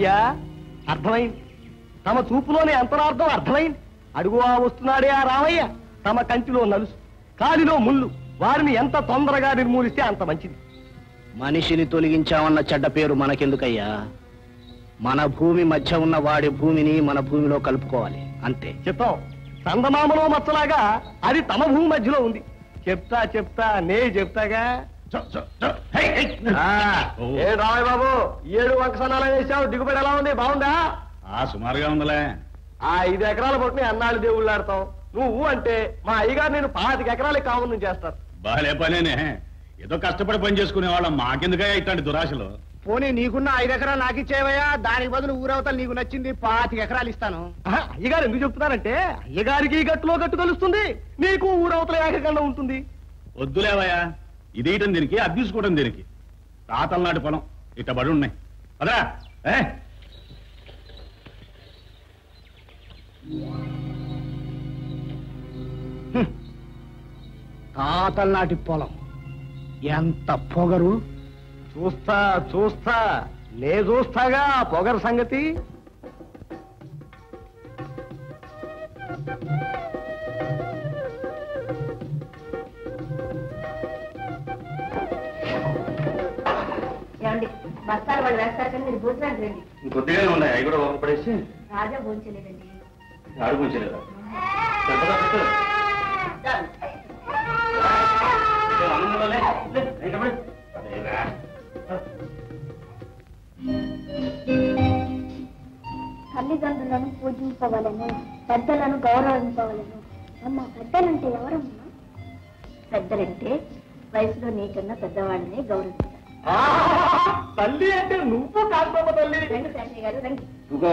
అయ్యా అర్థమైంది తమ చూపులోని అంతరార్థం అర్థమైంది అడుగువా వస్తున్నాడే ఆ రామయ్య తమ కంటిలో నలుసు కాలిలో ముళ్ళు వారిని ఎంత తొందరగా నిర్మూలిస్తే అంత మంచిది మనిషిని తొలగించామన్న చెడ్డ పేరు మనకెందుకయ్యా మన భూమి మధ్య ఉన్న వాడి భూమిని మన భూమిలో కలుపుకోవాలి అంతే చిత్తం చందమామలో మచ్చలాగా అది తమ భూమి మధ్యలో ఉంది చెప్తా చెప్తా నే చెప్తాగా ఆ, ఏ రామయ్య బాబు ఏడు వంకసనాలు వేసావు దిగుబడి ఎలా ఉంది బాగుందా ఆ సుమారుగా ఉందిలే ఆ ఐదు ఎకరాల పట్టుని అన్నాళ్ళు దేవుళ్ళు ఆడతావు నువ్వు అంటే మా అయ్యగారు నేను పాతిక ఎకరాలకి కావాలని చేస్తారు బాలే పనేనే ఏదో కష్టపడి పని చేసుకునే వాళ్ళం మాకెందుకే ఇట్లాంటి దురాశలు పోనీ నీకున్న ఐదు ఎకరాలు నాకు ఇచ్చేవయ్యా దానికి బదులు ఊరవతలు నీకు నచ్చింది పాతిక ఎకరాలు ఇస్తాను ఆహా, అయ్యగారు ఎందుకు చెప్తున్నారంటే అయ్యగారికి ఈ గట్టులో గట్టు కలుస్తుంది నీకు ఊరవతల ఏకగండం ఉంటుంది వద్దులేవయ్యా ఇది ఇయటం దీనికి అది తీసుకోవడం దీనికి తాతల నాటి పొలం ఇట్ట బడి ఉన్నాయి అదా ఏ తాతల నాటి పొలం ఎంత పొగరు చూస్తా చూస్తా నే చూస్తాగా ఆ పొగరు సంగతి ఏమండి బస్తాలు వాళ్ళు వేస్తారు కానీ మీరు భోజనానికి రండి కొద్దిగానే ఉన్నాయి అవి కూడా ఒక పడేసి రాజా భోంచలేదండి ఆడుకుంచలేదా తల్లిదండ్రులను పూజించవలను పెద్దలను గౌరవించవలను అమ్మ పెద్దలంటే ఎవరమ్మా పెద్దలంటే వయసులో నీకన్నా పెద్దవాళ్ళని గౌరవించాలి ఆ, తల్లి అంటే నువ్వు కాకపో తల్లి రండి శాస్త్రి గారు రండి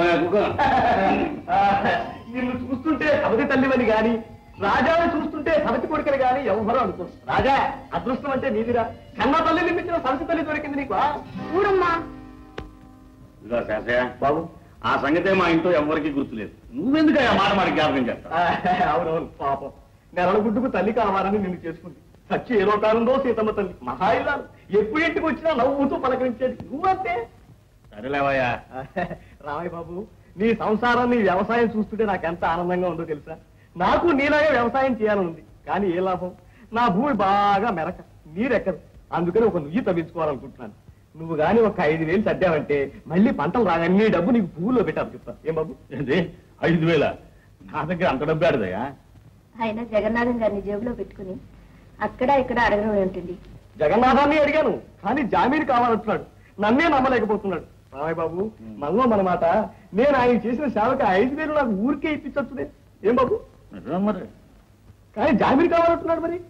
ఆ, నిన్ను చూస్తుంటే సవతి తల్లివని గాని రాజాని చూస్తుంటే సవతి కొడుకని గాని ఎవరో అనుకో రాజా అదృష్టం అంటే నీదిరా కన్న తల్లి నిర్మించిన సవతి తల్లి దొరికింది నీకు ఆ? చూడమ్మా ఇదిగో శాసయ్య బాబు ఆ సంగతే మా ఇంట్లో ఎవరికి గుర్తులేదు నువ్వెందుకు ఆ మాట మాట జ్ఞాపకం చేస్తావు ఆ, అవునవును పాపం నెలల గుడ్డుకు తల్లి కావాలని నిన్ను చేసుకుంది సచ్చి ఏ లోకాలుందో సీతమ్మ తల్లి మహా ఇల్లాలు ఎప్పుడు ఇంటికి వచ్చినా నవ్వుతూ పలకరించేది నువ్వంతే సరేలేవయ్యా రామయ్య బాబు నీ సంసారం నీ వ్యవసాయం చూస్తుంటే నాకు ఎంత ఆనందంగా ఉందో తెలుసా నాకు నీలాగే వ్యవసాయం చేయాలని ఉంది కానీ ఏ లాభం నా భూమి బాగా మెరక నీరెక్కదు అందుకని ఒక నుయ్యి తవ్వించుకోవాలనుకుంటున్నాను నువ్వు గాని ఒక ఐదు వేలు తడ్డావంటే మళ్ళీ పంటలు రాగానే నీ డబ్బు నీకు పువ్వులో పెట్టాలి చెప్తా ఏం బాబు ఏంటి ఐదు వేల నా దగ్గర అంత డబ్బు ఆడదయ్యా ఆయన జగన్నాథం గారిని జేబులో పెట్టుకుని అక్కడ ఇక్కడ అడగడం ఏమిటండి జగన్నాథాన్ని అడిగాను కానీ జామీన్ కావాలంటున్నాడు నన్నే నమ్మలేకపోతున్నాడు రామయ్య బాబు మనలో మన మాట నేను ఆయన చేసిన సేవకి ఐదు వేలు నాకు ఊరికే ఇప్పించచ్చునే ఏం బాబు నిజం మరి కానీ జామీన్ కావాలంటున్నాడు మరి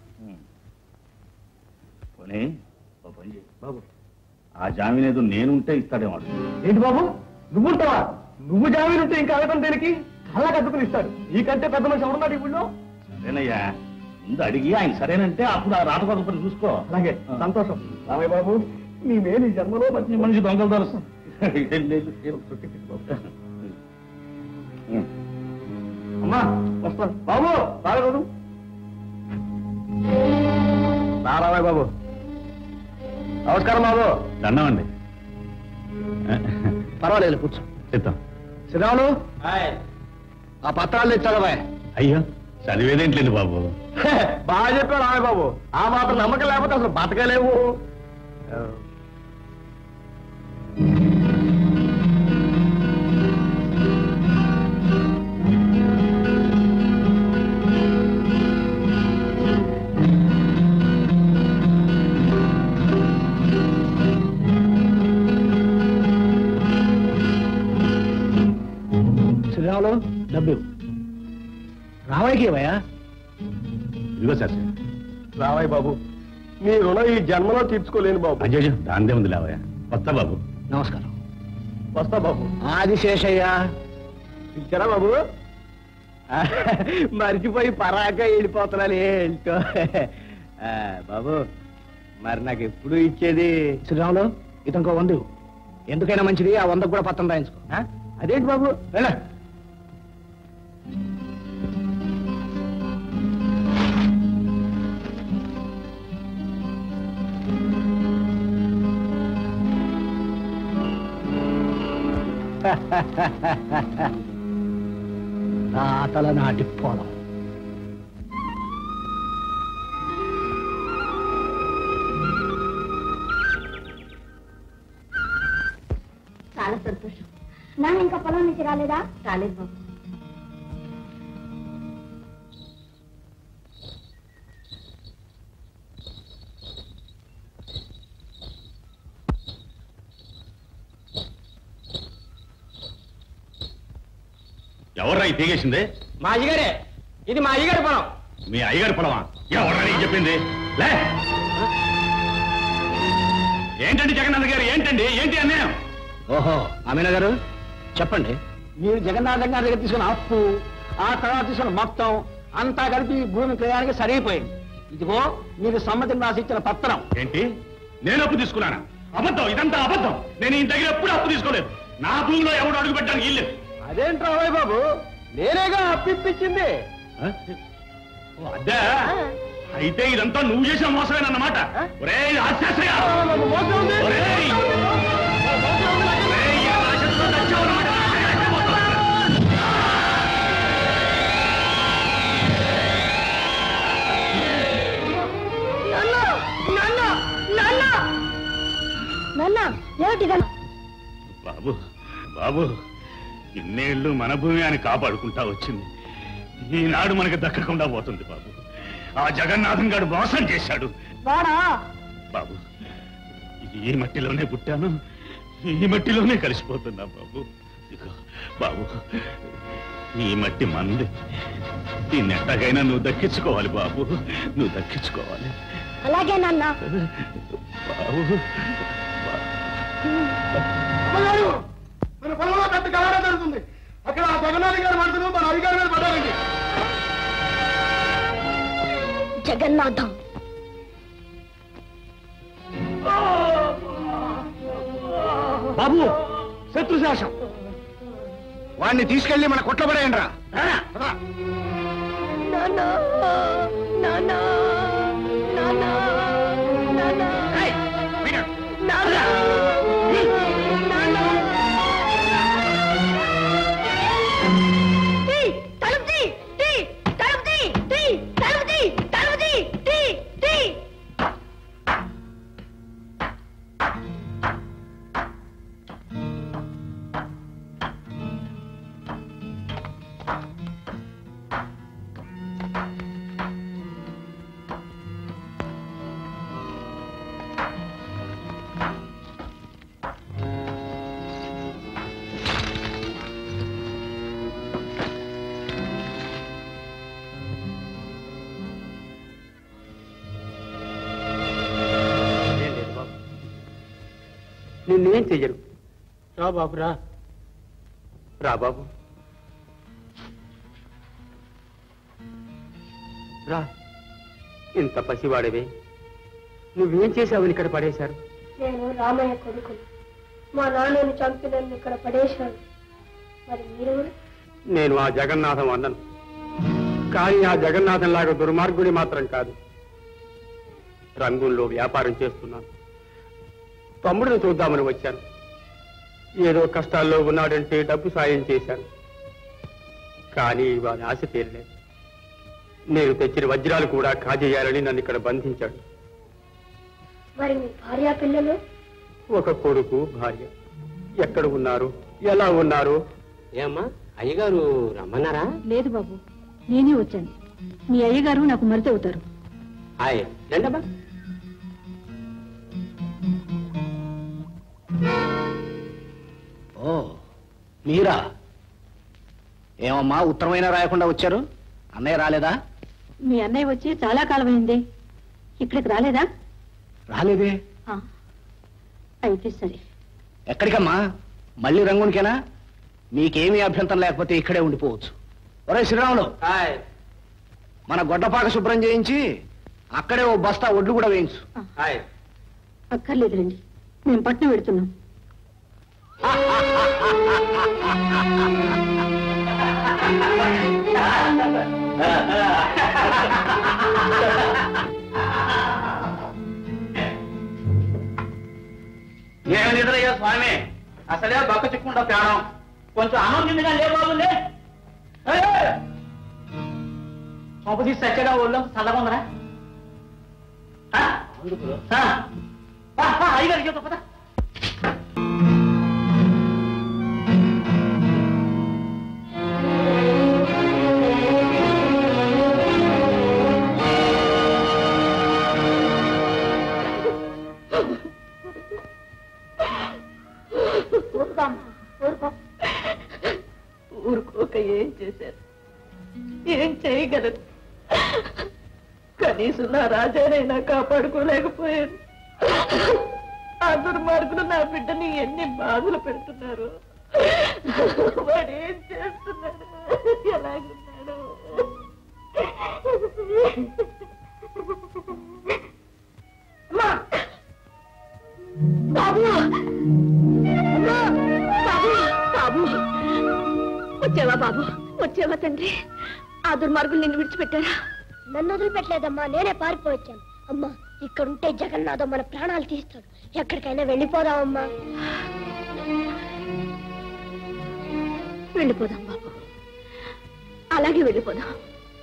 పోనీ ఓ పని చేయి. బాబు ఆ జామీన్ ఏదో నేనుంటే ఇస్తాడేమో వాడు. ఏంటి బాబు నువ్వు ఉంటావా నువ్వు జామీన్ ఉంటే ఇంకా అడగటం దేనికి కళ్ళ కట్టుకుని ఇస్తాడు ఈ కంటే పెద్ద మనిషి ఎవరున్నాడు ఈ ఊళ్ళో సరేనయ్యా ముందు అడిగి ఆయన సరేనంటే అప్పుడు ఆ రాటకోట పని చూసుకో అలాగే సంతోషం రామయ్య బాబు నీ మేలు ఈ జన్మలో ఈ మంచి మనిషి దొంగలు తెలుసు ఏం లేదు అమ్మా వస్తాను బాబు బాగా రామయ్య బాబు నమస్కారం బాబు దండమండి పర్వాలేదు కూర్చో చిత్తం శ్రీరాములు ఆ పత్రాలు చదవా అయ్యో చదివేదేంట్లేదు బాబు బాగా చెప్పావు రామయ్య బాబు ఆ మాత్రం నమ్మకం లేకపోతే అసలు బతకలేవు శ్రీరాములు డబ్బు ఇవ్వు. రావయ్యకి ఇవ్వయా ఇదిగో సార్ రామయ్య బాబు నీ రుణం ఈ జన్మలో తీర్చుకోలేను బాబు అజయ్ దాందే ఉంది లేవయ్యా వస్తా బాబు నమస్కారం వస్తా బాబు ఆదిశేషయ్య ఇచ్చారా బాబు మర్చిపోయి పరాక వెళ్ళిపోతున్నాను ఏంటో ఆ, బాబు మరి నాకు ఎప్పుడు ఇచ్చేది శ్రీరాములు ఇతనికో వంద ఇవ్వు. ఎందుకైనా మంచిది ఆ వందకు కూడా పత్రం రాయించుకో ఆ? అదేంటి బాబు వెళ్ళ తాతల నాటి పొలం చాలా సంతోషం నాన్న ఇంకా పొలం నుంచి రాలేదా రాలేదు బాబు ఎవర్రా ఈ తీగేసింది మా అయ్యగారే ఇది మా అయ్యగారి పొలం మీ అయ్యగారి పొలమా ఎవర్రా నీకు చెప్పింది లే ఏంటండి జగన్నాథ్ గారు ఏంటండి ఏంటి అన్యాయం ఓహో అమీన గారు చెప్పండి మీరు జగన్నాథం గారి దగ్గర తీసుకున్న అప్పు ఆ తర్వాత తీసుకున్న మొత్తం అంతా కలిపి ఈ భూమి క్రయానికి సరిగిపోయింది ఇదిగో మీరు సమ్మతిని రాసి ఇచ్చిన పత్రం ఏంటి నేను అప్పు తీసుకున్నానా అబద్ధం ఇదంతా అబద్ధం నేను ఈ దగ్గర ఎప్పుడు అప్పు తీసుకోలేదు నా భూమిలో ఎవడు అడుగు పెట్టడానికి ఇల్లు అదేంట్రా రాయ్ బాబు నేనేగా అప్పిప్పించింది అద్దా అయితే ఇదంతా నువ్వు చేసిన మోసమేనన్నమాట ఒరేయ్ రాక్షసయ్య! ఒరేయ్! ఒరేయ్, ఈ రాక్షసుడు చచ్చావన్నమాట. నాన్న ఏమిటిదన్నా బాబు బాబు ఇన్నేళ్లు మన భూమి అని కాపాడుకుంటా వచ్చింది ఈనాడు మనకి దక్కకుండా పోతుంది బాబు ఆ జగన్నాథం గారు మోసం చేశాడు వాడా బాబు ఈ మట్టిలోనే పుట్టాను ఈ మట్టిలోనే కలిసిపోతున్నా బాబు ఇదిగో, బాబు ఈ మట్టి మంది దీన్ని ఎట్టగైనా నువ్వు దక్కించుకోవాలి బాబు నువ్వు దక్కించుకోవాలి అలాగే నాన్న బాబు మన పొలంలో పెద్ద గలాట జరుగుతుంది అక్కడ ఆ జగన్నాథ్ గారి మనుషులు మన అధికారి మీద పడ్డారండి జగన్నాథం బాబు శత్రుశాసం వాడిని తీసుకెళ్లి మన కొట్ల పడేయండి రా నాన్న నాన్న నాన్న నాన్న నాన్న తీ, తలుపు తీ, తీ, తలుపు తీ, తీ, తలుపు తీ, తలుపు తీ, తీ, తీ. నిన్నేం చెయ్యరు రా బాబు రా రా బాబు రా ఇంత పసివాడివే నువ్వేం చేశావని ఇక్కడ పడేశారు నేను రామయ్య కొడుకుని మా నాన్నని చంపి నన్ను ఇక్కడ పడేశాను మరి మీరు నేను ఆ జగన్నాథం అన్నను కానీ ఆ జగన్నాథం లాగా దుర్మార్గుడి మాత్రం కాదు రంగుల్లో వ్యాపారం చేస్తున్నాను తమ్ముడిని చూద్దామని వచ్చాను ఏదో కష్టాల్లో ఉన్నాడంటే డబ్బు సాయం చేశాను కానీ వారి ఆశ తీరలేదు నేను తెచ్చిన వజ్రాలు కూడా కాజేయాలని నన్ను ఇక్కడ బంధించాడు మరి మీ భార్య పిల్లలు ఒక కొడుకు భార్య ఎక్కడ ఉన్నారు ఎలా ఉన్నారు ఏమ్మా అయ్యగారు రమ్మన్నారా లేదు బాబు నేనే వచ్చాను మీ అయ్యగారు నాకు మరిత అవుతారు హాయ్ రండమ్మా ఓ మీరా ఏమమ్మా ఉత్తరమైనా రాయకుండా వచ్చారు అన్నయ్య రాలేదా మీ అన్నయ్య వచ్చి చాలా కాలమైంది ఇక్కడికి రాలేదా రాలేదే ఆ, అయితే సరే ఎక్కడికమ్మా మళ్ళీ రంగునికేనా మీకేమీ అభ్యంతరం లేకపోతే ఇక్కడే ఉండిపోవచ్చు ఒరే శ్రీరాములు హాయ్ మన గొడ్డపాక శుభ్రం చేయించి అక్కడే ఓ బస్తా ఒడ్లు కూడా వేయించు హాయ్ అక్కర్లేదులేండి మేము పట్నం పెడుతున్నాం ఏమి నిద్రయ్యా స్వామి అసలే బక్క చిక్కుండా ప్రాణం కొంచెం అన్నం తిందిగా లే బాబు లే పంప తీసి చచ్చగా ఒళ్ళు చల్లగా ఉందరా అయ్యగారు చెప్తా పద ఊరుకోక ఏం చేశారు ఏం చేయగలరు కనీసం నా రాజానైనా కాపాడుకోలేకపోయారు ఆ దుర్మార్గులు నా బిడ్డని ఎన్ని బాధలు పెడుతున్నారు వాడు ఏం చేస్తున్నాడు ఎలాగున్నాడు అమ్మా! బాబు అమ్మా! బాబు బాబు వచ్చావా బాబు వచ్చావా తండ్రి ఆ దుర్మార్గులు నిన్ను విడిచిపెట్టారా నన్ను వదిలిపెట్టలేదమ్మా నేనే పారిపోవచ్చాను అమ్మా ఇక్కడ ఉంటే జగన్నాథం మన ప్రాణాలు తీస్తాడు ఎక్కడికైనా వెళ్ళిపోదామమ్మా వెళ్ళిపోదాం బాబు అలాగే వెళ్ళిపోదాం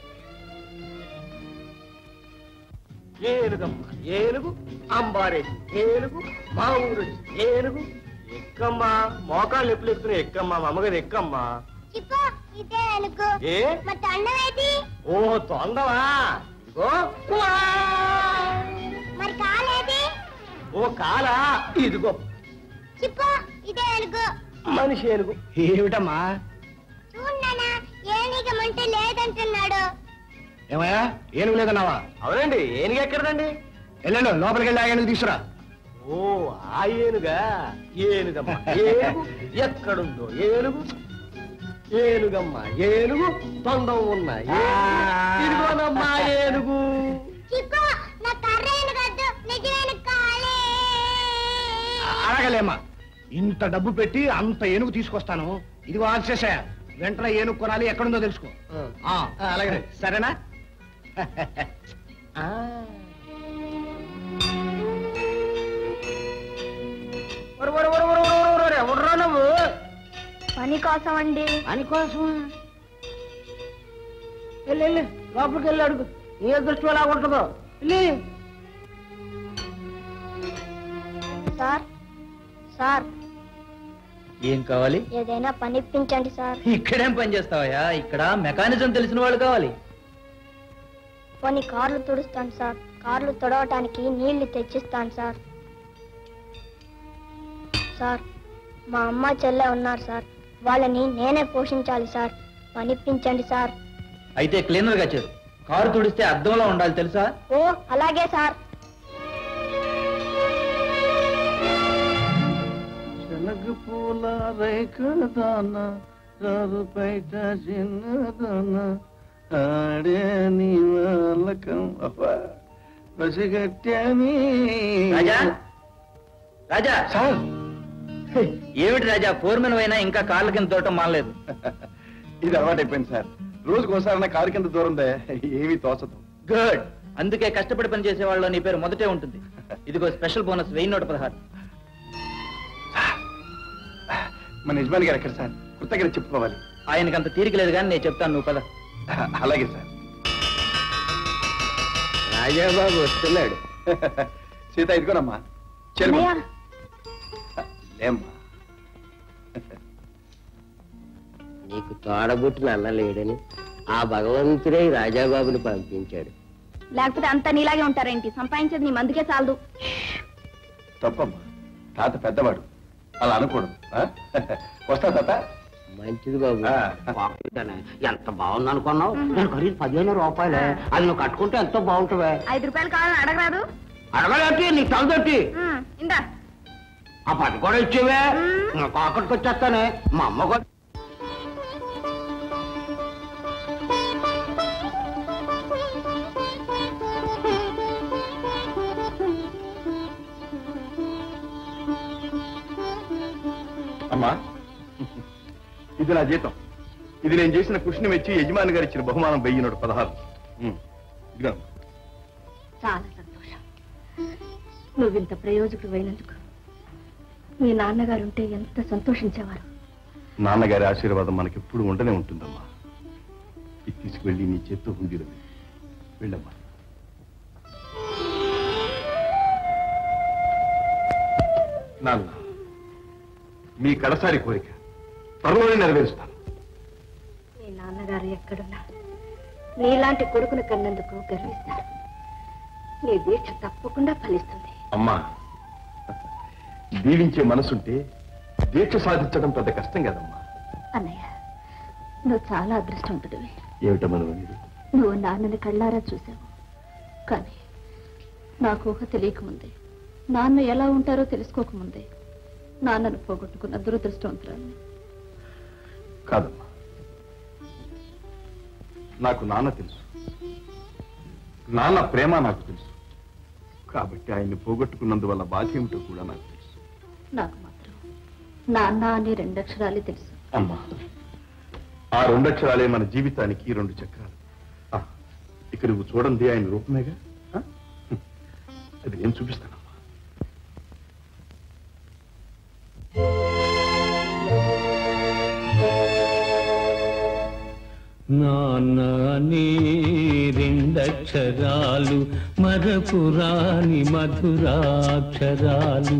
ఏనుగమ్మ ఏనుగు అంబారే ఏనుగు మా ఊరు ఏనుగు ఎక్కమ్మా మోకాళ్ళు ఎప్పుడు ఎక్కుతున్నాయి ఎక్కమ్మా మా అమ్మగారు ఎక్కమ్మా ఇదే అనుకో ఏ మరి తండవేది ఓ తొందవా ఇదిగో కువా. మరి కాలేది ఓ కాలా ఇదిగో చిప్పు ఇదే అనుకో మనిషి ఏనుగు ఏమిటమ్మా చూడనా ఏనిగమంటే లేదంటున్నాడు ఏమయ్యా ఏనుగు లేదన్నావా అవునండి ఏనుగు ఎక్కడదండి వెళ్ళండి లోపలికి వెళ్ళి ఆ ఏనుగు తీసుకురా ఓ ఆ ఏనుగా ఏనుగమ్మ ఏనుగు ఎక్కడుందో ఏనుగు ఏనుగమ్మ ఏనుగు తొండం ఉన్న ఏనుగు. ఇదిగోనమ్మా ఏనుగు చిప్పు నా కర్ర ఏనుగద్దు నిజమైన కాలే అడగలేమ్మా ఇంత డబ్బు పెట్టి అంత ఏనుగు తీసుకొస్తాను ఇదిగో ఆశేష వెంటనే ఏనుగు కొనాలి ఎక్కడుందో తెలుసుకో ఆ, అలాగే సరేనా ఎవర్రా నువ్వు పని కోసం అండి అని కోసం వెళ్ళి లోపలికి వెళ్ళి అడుగు నీ అదృష్టం ఎలా ఉంటుందో వెళ్ళి సార్ సార్ ఏం కావాలి ఏదైనా పని ఇప్పించండి సార్ ఇక్కడేం పని చేస్తావయ్యా ఇక్కడ మెకానిజం తెలిసిన వాళ్ళు కావాలి కొన్ని కార్లు తుడుస్తాను సార్ కార్లు తుడవటానికి నీళ్లు తెచ్చిస్తాను సార్ సార్ మా అమ్మ చెల్లె ఉన్నారు సార్ వాళ్ళని నేనే పోషించాలి సార్ పనిప్పించండి సార్ అయితే క్లీనర్ గా చేరు కారు తుడిస్తే అద్దంలో ఉండాలి తెలుసా ఓ అలాగే సార్ శనగ పూల రేఖదాన రారు బయట చిన్నదాన ఆడే నీ వాళ్ళకం పసిగట్టాని రాజా రాజా సార్ ఏమిటి రాజా ఫోర్మెన్ అయినా ఇంకా కాళ్ళ కింద తోటం మానలేదు ఇది అలవాటైపోయింది సార్ రోజుకు ఒకసారి కారు కింద దూరందే ఏమీ తోచదు గుడ్ అందుకే కష్టపడి పని చేసే వాళ్ళు నీ పేరు మొదటే ఉంటుంది ఇదిగో స్పెషల్ బోనస్ వెయ్యి నూట పదహారు మన యజమాని గారు ఎక్కడ సార్ కృతజ్ఞత చెప్పుకోవాలి ఆయనకి అంత తీరిక లేదు కానీ నేను చెప్తాను నువ్వు పద అలాగే సార్ రాజాబాబు వస్తున్నాడు సీత ఇదిగోనమ్మా చెరువు అన్నయ్య, లేమ్మా నీకు తోడబుట్టిన అన్న లేడని ఆ భగవంతుడే ఈ రాజాబాబుని పంపించాడు లేకపోతే అంతా నీలాగే ఉంటారేంటి సంపాదించేది నీ మందుకే చాలదు తప్పమ్మా తాత పెద్దవాడు అలా అనకూడదు ఆ? వస్తా తాత మంచిది బాబు ఆ. పాపిస్తానే. ఎంత బాగుంది అనుకున్నావు నేను ఖరీదు పదిహేను రూపాయలే అది నువ్వు కట్టుకుంటే ఎంతో బాగుంటావే ఐదు రూపాయలు కావాలని అడగరాదు అడగలేంటి నీకు తలదొట్టి ఉమ్, ఇందా ఆ పది కూడా ఇచ్చేవే నాకు అక్కడికి వచ్చేస్తానే మా అమ్మ కూడా అమ్మా ఇది నా జీతం ఇది నేను చేసిన కృషిని మెచ్చి యజమాని గారు ఇచ్చిన బహుమానం వెయ్యి నూట పదహారు ఉమ్, ఇదిగో చాలా సంతోషం నువ్వింత ప్రయోజకుడు అయినందుకు మీ నాన్నగారు ఉంటే ఎంత సంతోషించేవారు నాన్నగారి ఆశీర్వాదం మనకి ఎప్పుడు ఉండనే ఉంటుందమ్మా ఇది తీసుకువెళ్ళి నీ చేత్తో హుండీలో వేయి. వెళ్ళమ్మా నాన్న మీ కడసారి కోరిక త్వరలోనే నెరవేరుస్తాను మీ నాన్నగారు ఎక్కడున్నా నీలాంటి కొడుకును కన్నందుకు గర్విస్తారు నీ దీక్ష తప్పకుండా ఫలిస్తుంది అమ్మా దీవించే మనసుంటే దీక్ష సాధించడం పెద్ద కష్టం కదమ్మా అన్నయ్య నువ్వు చాలా అదృష్టవంతుడివి ఏమిటమ్మా నువ్వు అనేది? నువ్వు నాన్నని కళ్ళారా చూసావు కానీ నాకు ఊహ తెలియకముందే నాన్న ఎలా ఉంటారో తెలుసుకోకముందే నాన్నను పోగొట్టుకున్న దురదృష్టవంతురాలు కాదమ్మా నాకు నాన్న తెలుసు నాన్న ప్రేమ నాకు తెలుసు కాబట్టి ఆయన్ని పోగొట్టుకున్నందువల్ల బాధ ఏమిటో కూడా నాకు తెలుసు నాకు మాత్రం నాన్న అని రెండక్షరాలే తెలుసు అమ్మా ఆ రెండక్షరాలే మన జీవితానికి రెండు చక్రాలు ఆ, ఇక నువ్వు చూడండి ఆయన రూపమేగా ఆ? హ్మ్. అది నేను చూపిస్తానమ్మా నాన్న నీ రెండక్షరాలు మరపురాని మధురాక్షరాలు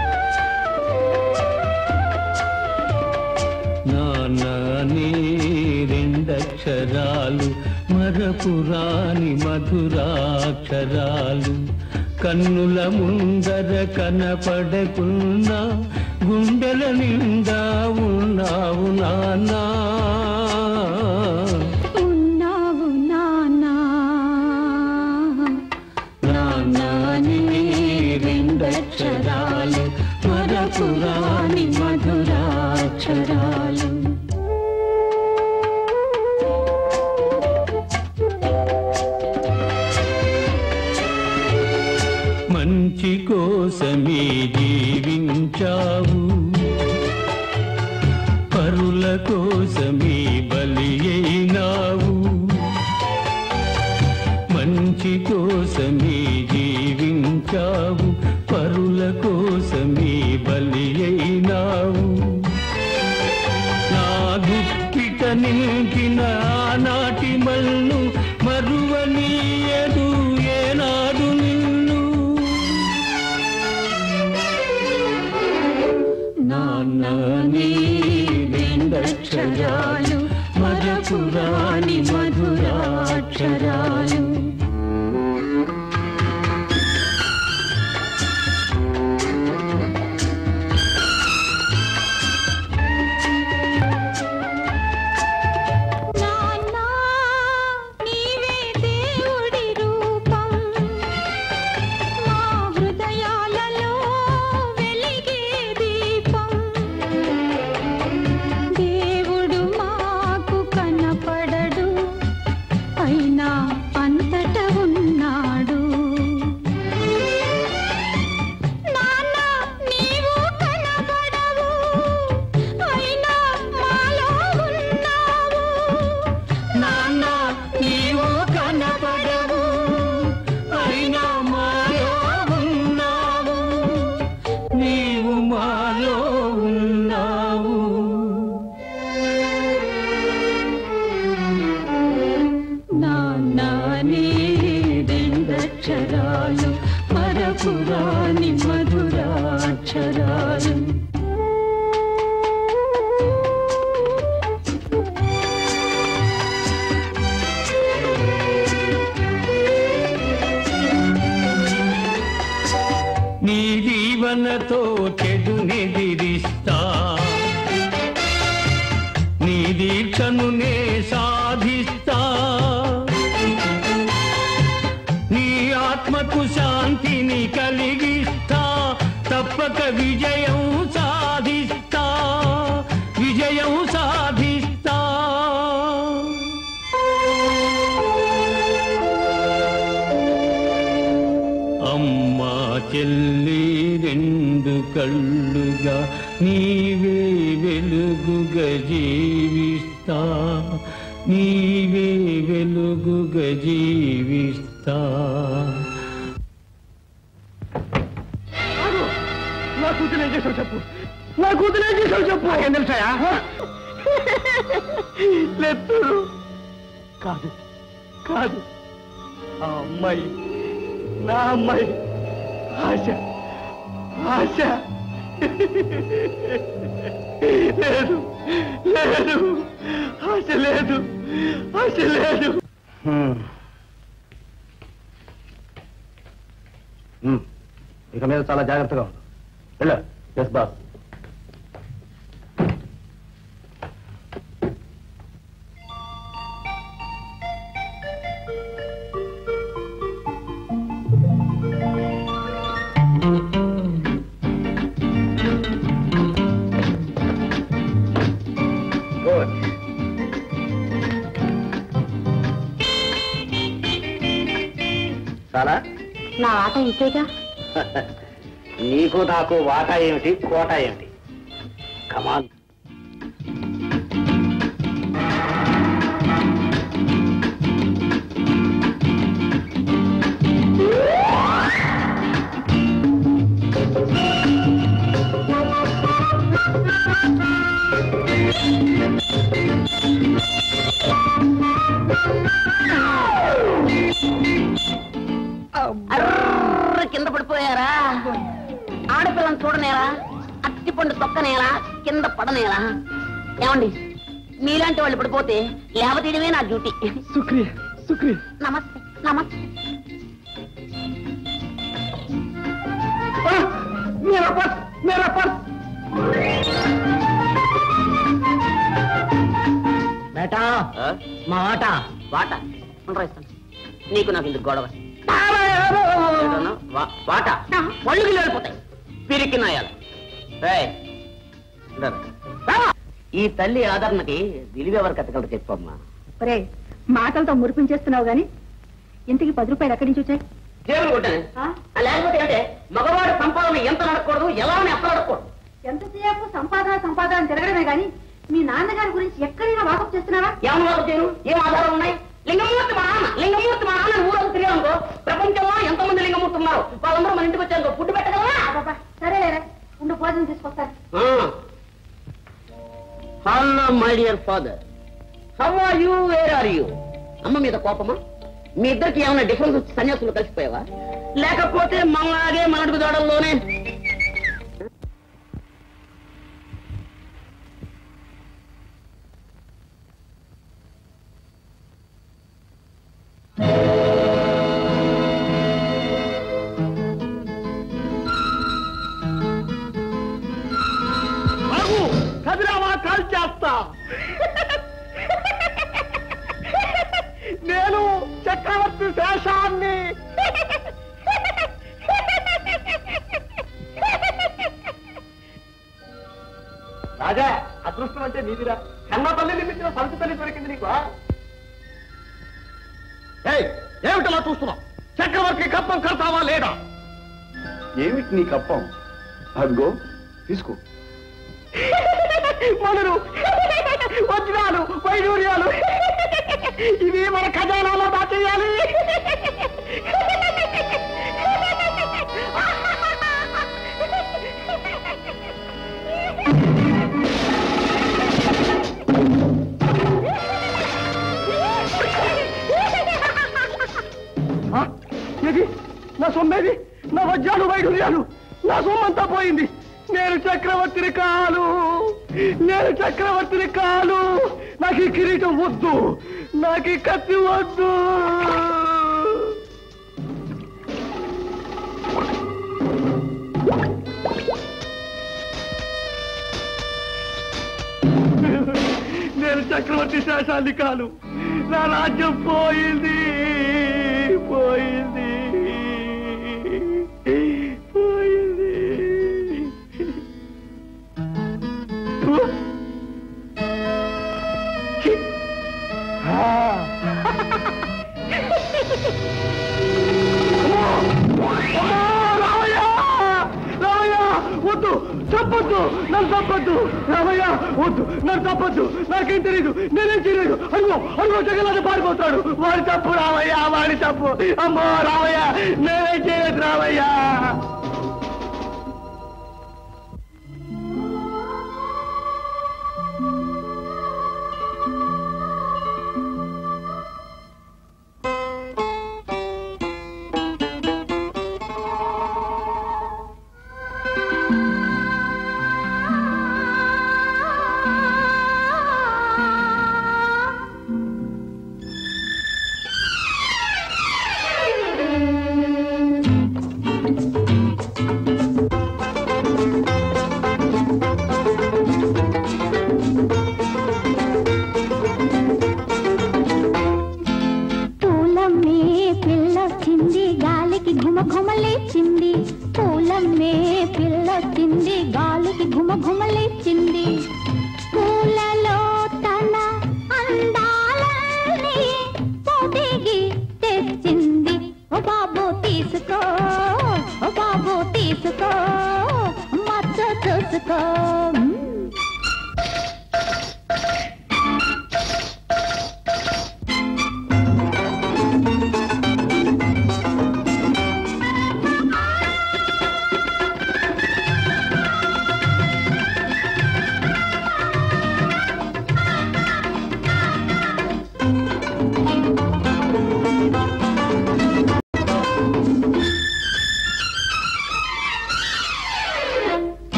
నాన్న నీ రెండక్షరాలు మరపురాని మధురాక్షరాలు కన్నుల ముందర కనపడకున్నా గుండెల నిండా ఉన్నావు నాన్నా ఉన్నావు నాన్నా నాన్నా నీ రెండక్షరాలు మరపురాని మధురాక్షరాలు మంచి కోసమే జీవించావు పరుల కోసమే బలి అయినావు మంచి కోసమే జీవించావు పరుల కోసమే బలి అయినావు నా గుప్పిట నింపిన ఆనాటి మల్లు మరువనీయదు ఏనాడు నిన్ను నాన్న నీ రెండక్షరాలు మరపురాని మధురాక్షరాలు నాన్నా నీవే దేవుడి రూపం మా హృదయాలలో వెలిగే దీపం దేవుడు మాకు కనపడడు అయినా అంతట ఉన్నాడు నాన్న నీవు కనపడవు అయినా మాలో ఉన్నావు నాన్న నీవు కనపడవు అయినా మాలో ఉన్నావు నీవు మాలో ఉన్నావు నాన్న నీ రెండక్షరాలు మరపురాని మధురాక్షరాలు నీ జీవనతో చెడు నిదిరిస్తా నీ దీక్షను నే సాధిస్తా నీ ఆత్మకు శాంతిని కలిగిస్తా తప్పక విజయం సాధిస్తా విజయం సాధిస్తా అమ్మా చెల్లి రెండు కళ్ళుగా నీవే వెలుగుగా జీవిస్తా నీవే వెలుగుగా జీవిస్తా ఆగు! నా కూతురు చేసావు చెప్పు నా కూతురు ఏం చేసావు చెప్పు ఏం తెలుసాయా లెత్తుడు కాదు కాదు ఆ అమ్మాయి నా అమ్మాయి ఆశ ఆశ లేదు లేదు ఆశ లేదు ఆశ లేదు ఇక మీద చాలా జాగ్రత్తగా ఉంది వెళ్ళ ఎస్ బాస్ గుడ్ చాలా నా ఆట ఇంతేగా నీకు నాకు వాటా ఏమిటి కోట ఏమిటి కమాన్ అర్ర కింద పడిపోయారా ఆడపిల్లని చూడనేలా అత్తిపండు తొక్కనేలా కింద పడనేలా ఏమండి మీలాంటి వాళ్ళు పడిపోతే లేవతీయడమే నా డ్యూటీ శుక్రియా శుక్రియా నమస్తే నమస్తే मेरा पर्स मेरा पर्स బేటా మా ఆట వాట ఉండరా ఇస్తాను నీకు నాకు ఇందుకు గొడవ ఏంటన్నా? వా- వాట పళ్ళుకి వెళ్ళిపోతాయి పిరికి నాయాలి ఏయ్, ఉండరా. రా. ఈ తల్లి ఆదరణకి విలువ ఎవరు కట్టగలరు చెప్పమ్మా ఒరే మాటలతో మురిపించేస్తున్నావు గాని ఇంతకి పది రూపాయలు ఎక్కడి నుంచి వచ్చాయి జేబులు కొట్టాను ఆ? ఆ, లేకపోతే ఏంటంటే మగవాడి సంపాదన ఎంత నడకూడదు ఎలా అని అసలు నడకూడదు ఎంతసేపు సంపాదన సంపాదన అని తిరగడమే గాని మీ నాన్నగారి గురించి ఎక్కడైనా వాకప్ చేస్తున్నావా ఏమని వాళ్ళు చేయను ఏం ఆధారాలు ఉన్నాయి లింగమూర్తి మా నాన్న లింగమూర్తి మా నాన్న ఊరంతా తిరిగానుకో ప్రపంచంలో ఎంతమంది లింగమూర్తి ఉన్నారు వాళ్ళందరూ మన ఇంటికి వచ్చారు ఫుడ్ పెట్టగలవా అబ్బబ్బా, సరేలేరా ఉండు భోజనం తీసుకొస్తాను hello my dear father how are you where are you అమ్మ మీద కోపమా మీ ఇద్దరికి ఏమైనా డిఫరెన్స్ వచ్చి సన్యాసులు కలిసిపోయావా లేకపోతే మనలాగే మనడుగు దోడల్లోనే ఆగు కదిరావా కాల్ చేస్తా నేను చక్రవర్తి శేషాన్ని రాజా అదృష్టం అంటే నీదిరా కన్న తల్లి నిమిత్తం సంత తల్లి దొరికింది నీకు ఏమిటలా చూస్తున్నావు చక్రవర్తి కప్పం కడతావా లేదా ఏమిటి నీ కప్పం అదిగో తీసుకో మనరు వజ్రాలు వైడూర్యాలు ఇవి మన ఖజానాలో దాచేయాలి ఆ, ఏది నా సొమ్మేది నా వజ్రాలు వైడూర్యాలు నా సొమ్మంతా పోయింది నేను చక్రవర్తిని కాను నేను చక్రవర్తిని కాను నాకు ఈ కిరీటం వద్దు నాకు ఈ కత్తి వద్దు నేను చక్రవర్తి శేషాన్ని కాను నా రాజ్యం పోయింది పోయింది పోయింది ఛీ! ఆ! అమ్మో! రామయ్య! రామయ్య! వద్దు తప్పొద్దు నన్ను తప్పొద్దు రామయ్య వద్దు నన్ను తప్పొద్దు నాకేం తెలియదు నేనేం చేయలేదు అడుగు అడుగు జగన్నాథ పారిపోతాడు వాడి తప్పు రామయ్య వాడి తప్పు అమ్మో రామయ్య నేనేం చేయలేదు రామయ్య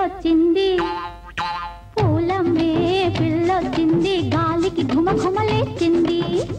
పిల్లొచ్చింది పూలమ్మే పిల్లొచ్చింది గాలికి ఘుమ ఘుమలేచింది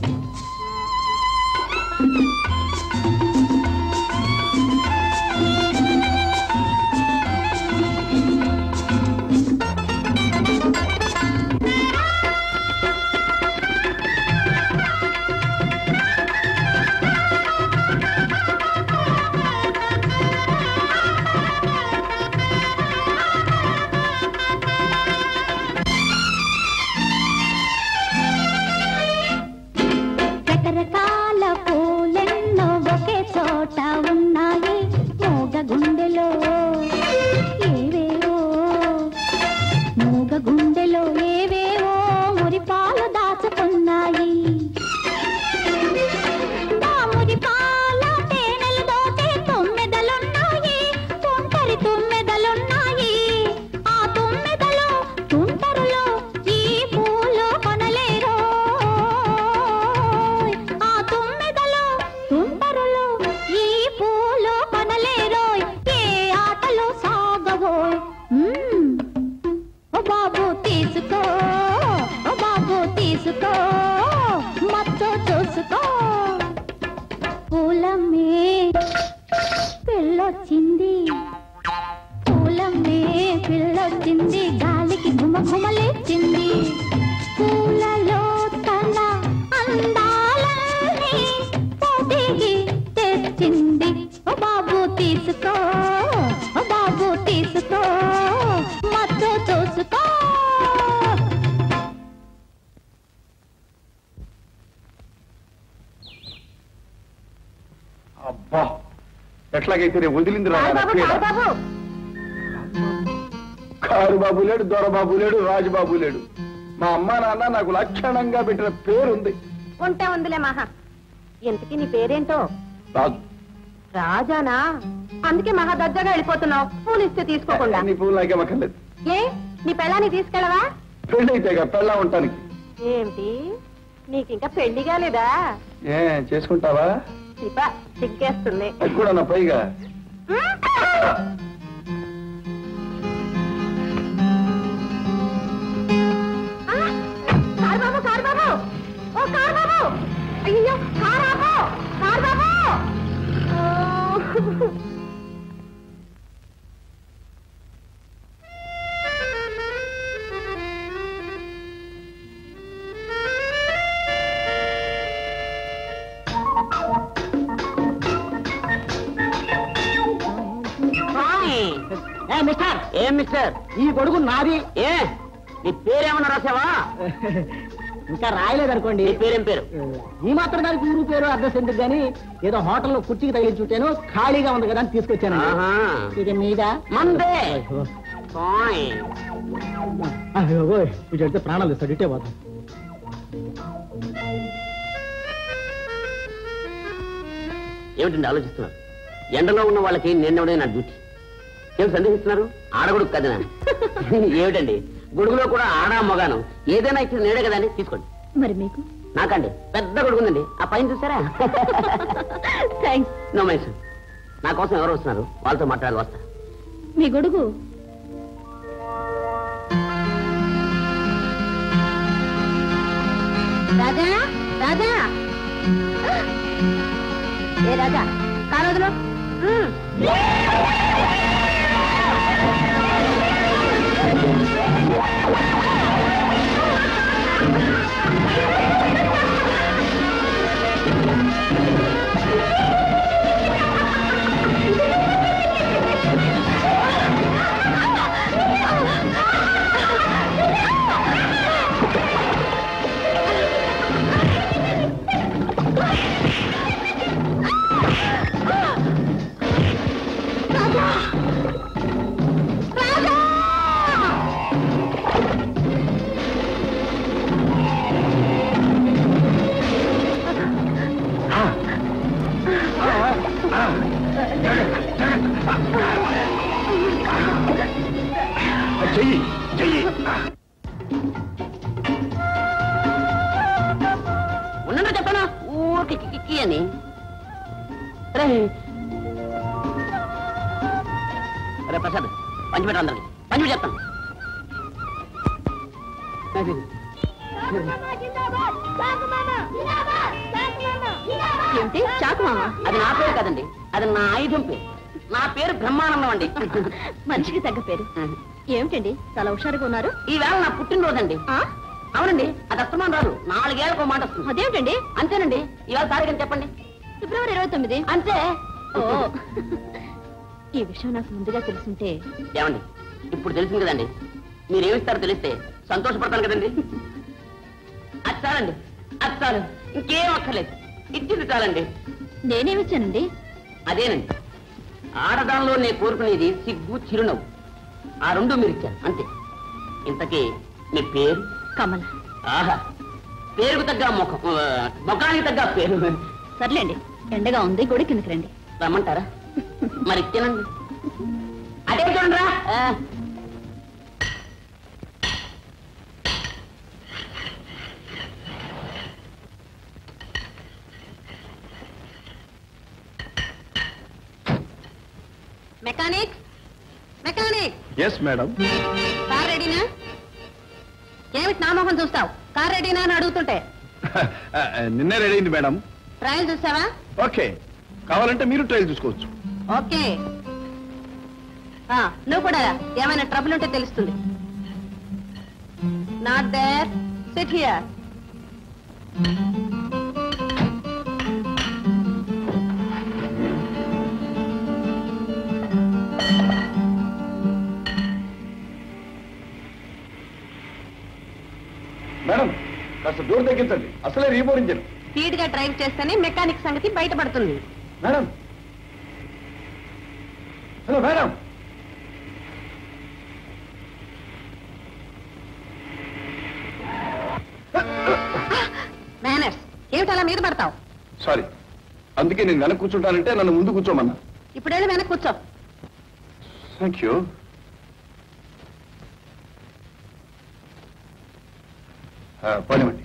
రకరకాల పూలెన్నో ఒకే చోట ఉన్నాయి మూగ గుండెలో ఏవేవో మూగ గుండెలో ఏవేవో మురిపాలు దాచుకున్నాయి ఆ మురిపాల తేనెలు దోచే తుమ్మెదలున్నాయి తుంటరి తుమ్మెదలున్నాయి ఆ తుమ్మెదలు తుంటరులు ఈ పూలు కొనలేరో ఆ తుమ్మెదలు తుంటరులు ఈ పూలు కొనలేరోయ్ ఏ ఆటలు సాగవోయ్ మ్మ్. ఓ బాబు తీసుకో ఓ బాబు తీసుకో మత్తు చూసుకో పూలమ్మే పిల్లొచ్చింది పూలమ్మే పిల్లొచ్చింది గాలికి ఘుమ ఘుమలేచింది పూలలో తన అందాలన్నీ పొదిగి తెచ్చింది ఓ బాబు తీసుకో ఓ బాబు తీసుకో మత్తు చూసుకో అబ్బా ఎట్లాగైతే రేపు వదిలింది రా నాయనా బాబు పీడ. కాదు బాబు కారు బాబు లేడు దొరబాబు లేడు రాజుబాబు లేడు మా అమ్మ నాన్న నాకు లక్షణంగా పెట్టిన పేరుంది ఉంటే ఉందిలే మహా ఇంతకీ నీ పేరేంటో రాజు రాజానా అందుకే మహా దర్జాగా వెళ్ళిపోతున్నావు పూలు ఇస్తే తీసుకోకుండా నీ పువ్వులు నాకేం అక్కర్లేదు ఏ నీ పెళ్ళాన్ని తీసుకెళ్ళవా పెళ్ళైతే పెళ్ళా ఉంటానికి ఏమిటి నీకింకా పెళ్లి కాలేదా ఏ చేసుకుంటావా శిప సిగ్గేస్తుంది అది కూడా నా పైగా కారు బాబు కారు బాబు ఓ కారు బాబు అయ్యో కారు బాబు కారు బాబు ఓ. మిస్టర్ ఏం మిస్టర్ ఈ గొడుగు నాది ఏ నీ పేరేమన్నా రాసావా ఇంకా రాయలేదనుకోండి నీ పేరేం పేరు ఈ మాత్రం దానికి ఊరు పేరు అడ్రస్ ఎందుకు కానీ ఏదో హోటల్లో కుర్చీకి తగిలించుంటాను ఖాళీగా ఉంది కదా అని తీసుకొచ్చాను ఆహా. ఇక మీద మందే కాయ్. ఇటు వెళ్తే ప్రాణాలు ఇస్తాడు ఇటే పోతాం ఏమిటండి ఆలోచిస్తున్నారు ఎండలో ఉన్న వాళ్ళకి నిన్నవడే నా డ్యూటీ ఏం సందేహిస్తున్నారు ఆడగొడుగు కదనా ఏమిటండి గొడుగులో కూడా ఆడా మగాను ఏదైనా ఇచ్చిన నేడే కదండి తీసుకోండి మరి మీకు నాకండి పెద్ద గొడుగు ఉందండి ఆ పైన చూసారా థ్యాంక్స్ నో మైస్ నా కోసం ఎవరు వస్తున్నారు వాళ్ళతో మాట్లాడాలి వస్తా మీ గొడుగు రాజా రాజా ఏ రాజా కారోజులు చెయ్యి చెయ్యి ఉన్నదా చెప్పనా ఊరికి కిక్కి అని రే రే ప్రసాద్ పంచిపెట్టు అందరికి పని చెప్తాను ఏమిటి చాకు మామ అది నా పేరు కదండి అది నా ఆయుధం పేరు నా పేరు బ్రహ్మానందం అండి మనిషికి తగ్గ పేరు ఏమిటండి చాలా హుషారుగా ఉన్నారు ఈవేళ నా పుట్టినరోజండి ఆ? అవునండి అది అస్తమానం రాదు నాలుగేళ్ళకు ఒక మాట వస్తుంది అదేమిటండి అంతేనండి ఇవాళ తారీఖు అని చెప్పండి ఫిబ్రవరి ఇరవై తొమ్మిది అంతే ఓ ఈ విషయం నాకు ముందుగా తెలుసుంటే ఏమండి ఇప్పుడు తెలిసింది కదండి మీరేమిస్తారో తెలిస్తే సంతోషపడతాను కదండి అది చాలండి అది చాలు ఇంకేం అక్కర్లేదు ఇచ్చింది చాలండి నేనేమిచ్చానండి అదేనండి ఆడదానిలో నేను కోరుకునేది సిగ్గు చిరునవ్వు ఆ రెండు మీరు ఇచ్చారు అంతే ఇంతకీ మీ పేరు కమల ఆహా పేరుకు తగ్గ ముఖం ఆ, ముఖానికి తగ్గ పేరు సర్లేండి ఎండగా ఉంది గుడి కిందకి రండి రమ్మంటారా మరి తినండి అదే చూడండి రా mechanic mechanic yes madam car రెడీనా ఏమిటి నా మొహం చూస్తావు కార్ రెడీనా అని అడుగుతుంటే నిన్నే రెడీ అయింది మేడం ట్రయల్ చూసావా ఓకే కావాలంటే మీరు ట్రైల్ చూసుకోవచ్చు ఓకే ఆ, నువ్వు కూడా ఏమైనా ట్రబుల్ ఉంటే తెలుస్తుంది not there sit here madam కాస్త డోర్ తగ్గించండి అసలే రీబోర్ ఇంజన్ స్పీడ్ గా డ్రైవ్ చేస్తేనే మెకానిక్ సంగతి బయటపడుతుంది మేడం హలో మేడం మేనర్స్ ఏమిటి అలా మీద పడతావు సారీ అందుకే నేను వెనక కూర్చుంటానంటే నన్ను ముందు కూర్చోమన్నా ఇప్పుడు వెళ్ళి వెనక్కి కూర్చో థ్యాంక్ యూ పనివ్వండి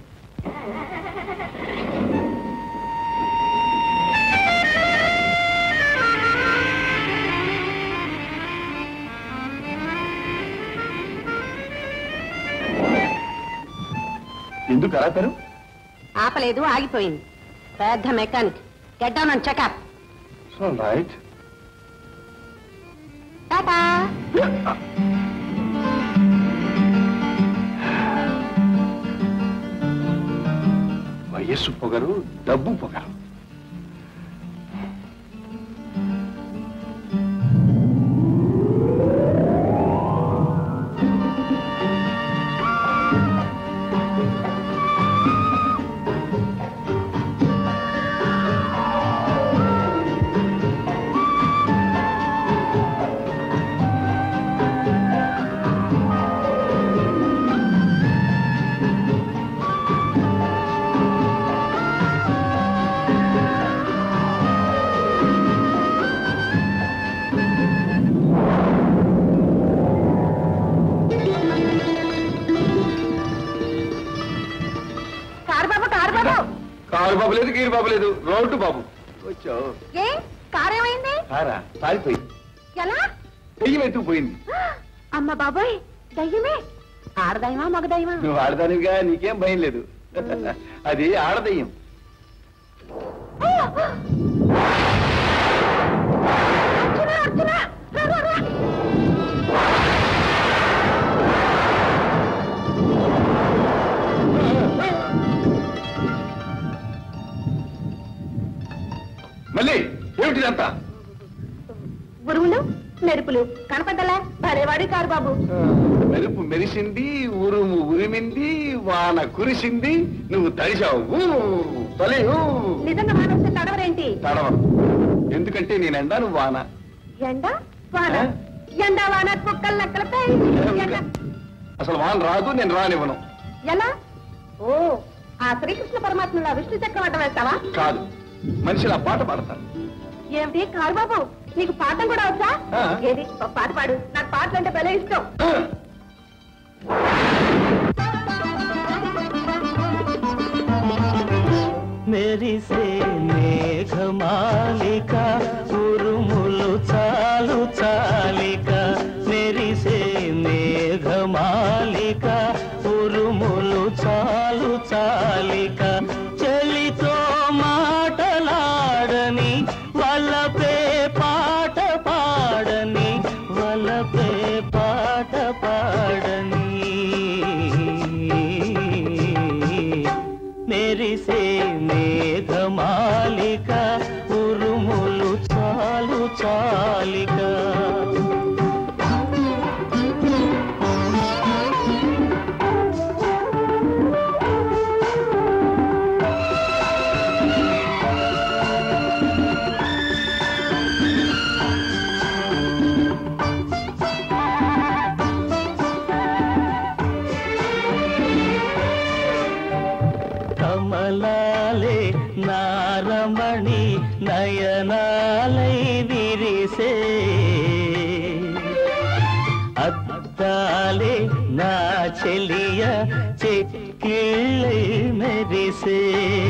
ఎందుకు ఆపారు ఆపలేదు ఆగిపోయింది పెద్ద mechanic get down and checkup right tata వయస్సు పొగరు డబ్బు పొగరు కారు బాబు కారు బాబు కారు బాబు లేదు గీరు బాబు లేదు రోడ్డు బాబు వచ్చావు ఏ కారు ఏమైంది కారా సారిపోయింది ఎలా దెయ్యం ఎత్తుకుపోయింది అమ్మ బాబోయ్ దయ్యమే ఆడదయ్యమా మగదయ్యమా నువ్వు ఆడదానివిగా నీకేం భయం లేదు అది ఆడదయ్యం మళ్ళీ ఏమిటిదంతా ఉరుములు మెరుపులు కనపడ్డలా భలేవాడి కారు బాబు మెరుపు మెరిసింది ఉరుము ఉరిమింది వాన కురిసింది నువ్వు తడిశావు ఊ, తొలి ఊ. నిజంగా మానవస్తే తడవరేంటి తడవను ఎందుకంటే నేను ఎండా నువ్వు వాన ఎండ వాన ఎండ వాన కుక్కలు నక్కలపై ఎండ అసలు వాన రాదు నేను రానివ్వను ఎలా ఓ ఆ శ్రీకృష్ణ పరమాత్మలో విష్ణు చక్రం అడ్డం వేస్తావా కాదు మనిషిని ఆ పాట పాడతాను ఏమిటి కారు బాబు నీకు పాఠం కూడా వచ్చా ఆ. ఏది ఒక పాట పాడు నాకు పాటలు అంటే భలే ఇష్టం మెరిసే మేఘమాలిక ఉరుములు చాలు చాలిక మెరిసే పాలే నా చెలియ చెక్కిళ్ళై మెరిసే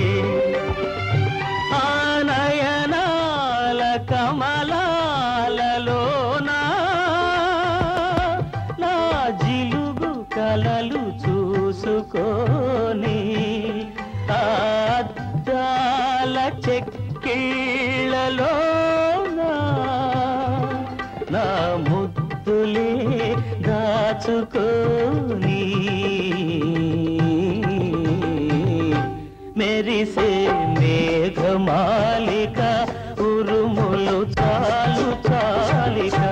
ఆ నయనాల కమలాలలోనా నా జిలుగు కలలు చూసుకోని ఆ అద్దాల చెక్కిళ్ళలోనా నా ముద్దులే దాచుకోని మెరిసే మేఘమాలిక ఉరుములు చాలు చాలిక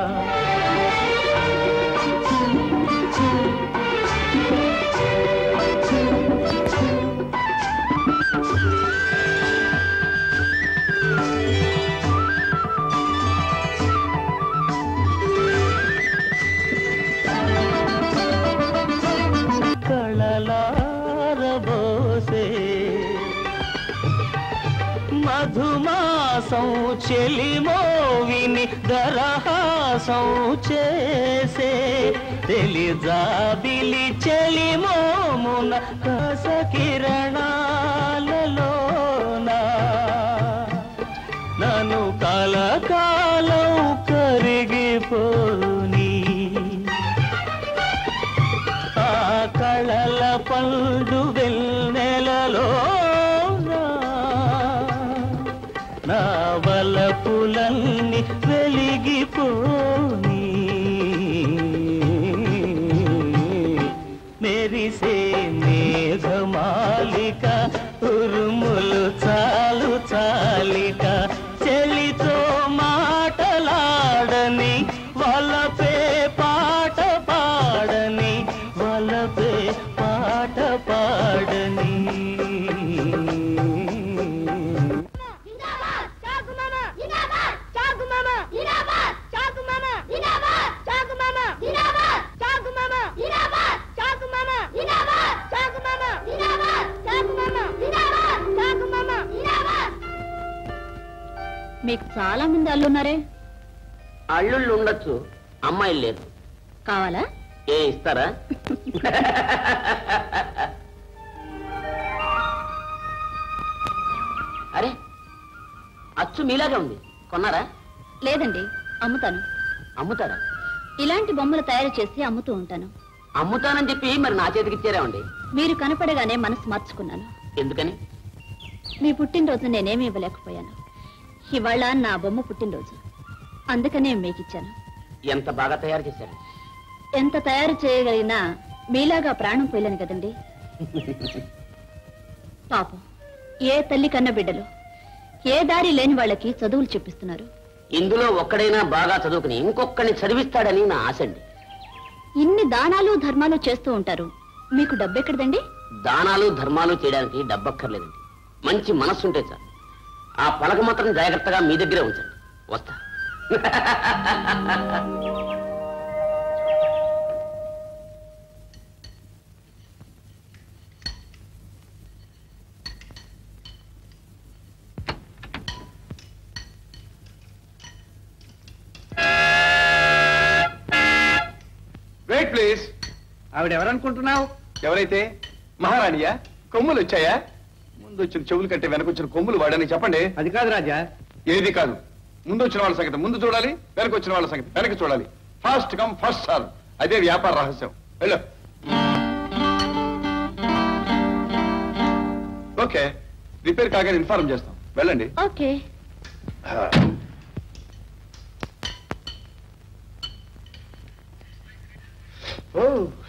కళలారబోసే మధుమాసం చెలిమోవిని దరహాసం చేసే తెలిజాబిలి చెలిమోమున కస కిరణాలలోన నన్ను కలకాలం కరిగిపోని ఆ కళల పండు వెన్నెలలో నా వలపులన్నీ వెలిగిపోని మెరిసే మేఘమాలిక ఉరుములు చాలు చాలిక చెలితో మాటలాడని వలపే పాట పాడని వలపే పాట పాడని మీకు చాలా మంది అల్లున్నారే అల్లుళ్ళు ఉండొచ్చు అమ్మాయిలు లేదు కావాలా ఏ ఇస్తారా అరే అచ్చు మీలాగే ఉంది కొన్నారా లేదండి అమ్ముతాను అమ్ముతారా ఇలాంటి బొమ్మలు తయారు చేసి అమ్ముతూ ఉంటాను అమ్ముతానని చెప్పి మరి నా చేతికి ఇచ్చారేమండి మీరు కనపడగానే మనసు మార్చుకున్నాను ఎందుకని మీ పుట్టినరోజు నేనేమీ ఇవ్వలేకపోయాను ఇవాళ నా బొమ్మ పుట్టినరోజు అందుకనే మీకిచ్చాను ఎంత బాగా తయారు చేశారు ఎంత తయారు చేయగలిగినా మీలాగా ప్రాణం పోయలేను కదండి పాపం ఏ తల్లి కన్న బిడ్డలు ఏ దారి లేని వాళ్ళకి చదువులు చెప్పిస్తున్నారు ఇందులో ఒక్కడైనా బాగా చదువుకుని ఇంకొకరిని చదివిస్తాడని నా ఆశ అండి ఇన్ని దానాలు ధర్మాలు చేస్తూ ఉంటారు మీకు డబ్బెక్కడదండి దానాలు ధర్మాలు చేయడానికి డబ్బక్కర్లేదండి మంచి మనస్సు ఉంటే చాలు ఆ పలక మాత్రం జాగ్రత్తగా మీ దగ్గరే ఉంచండి వస్తా వెయిట్ ప్లీజ్ ఆవిడ ఎవరనుకుంటున్నావు ఎవరైతే మహారాణియా కొమ్ములు వచ్చాయా ముందు వచ్చిన చెవులు కంటే వెనకొచ్చిన కొమ్ములు వాడని చెప్పండి అది కాదు రాజా ఏది కాదు ముందు వచ్చిన వాళ్ళ సంగతి ముందు చూడాలి వెనక వచ్చిన వాళ్ళ సంగతి వెనక చూడాలి ఫాస్ట్ కమ్ ఫస్ట్ సార్ అదే వ్యాపార రహస్యం వెళ్ళు ఓకే రిపేర్ కాగానే ఇన్ఫార్మ్ చేస్తాం వెళ్ళండి okay O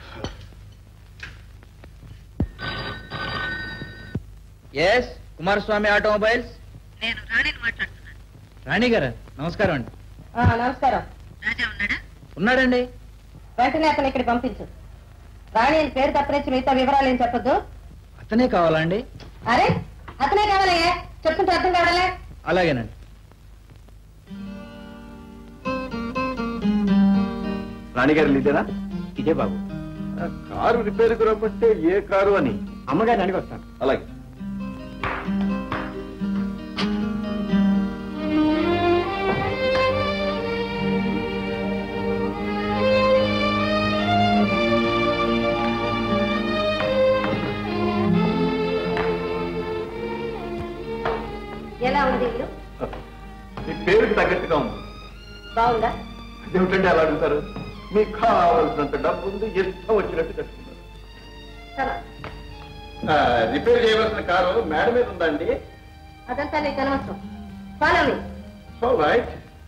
S Kumaraswamy automobiles నేను రాణిని మాట్లాడుతున్నాను రాణి గారు నమస్కారం అండి నమస్కారం రాజా ఉన్నాడా ఉన్నాడండి వెంటనే అతను ఇక్కడ పంపించు రాణి అని పేరు తప్పనిచ్చి మిగతా వివరాలు ఏం చెప్పొద్దు అతనే కావాలండి అరే అతనే కావాలయ్యా చెప్తుంటే అర్థం కావాలే అలాగేనండి రాణిగారు ఇదేనా ఇదే బాబు కారు రిపేర్కి రమ్మంటే ఏ కారు అని అమ్మగారిని అడిగి వస్తాను అలాగే బాగుందా ఏమిటండి అలా అడుగుతారు మీకు కావాల్సినంత డబ్బు ఉంది ఇష్టం వచ్చినట్టు కట్టుకున్నారు చాలా ఆ, రిపేర్ చేయవలసిన కారు మేడ మీద ఉందండి అదంతా నీకు అనవసరం follow me so right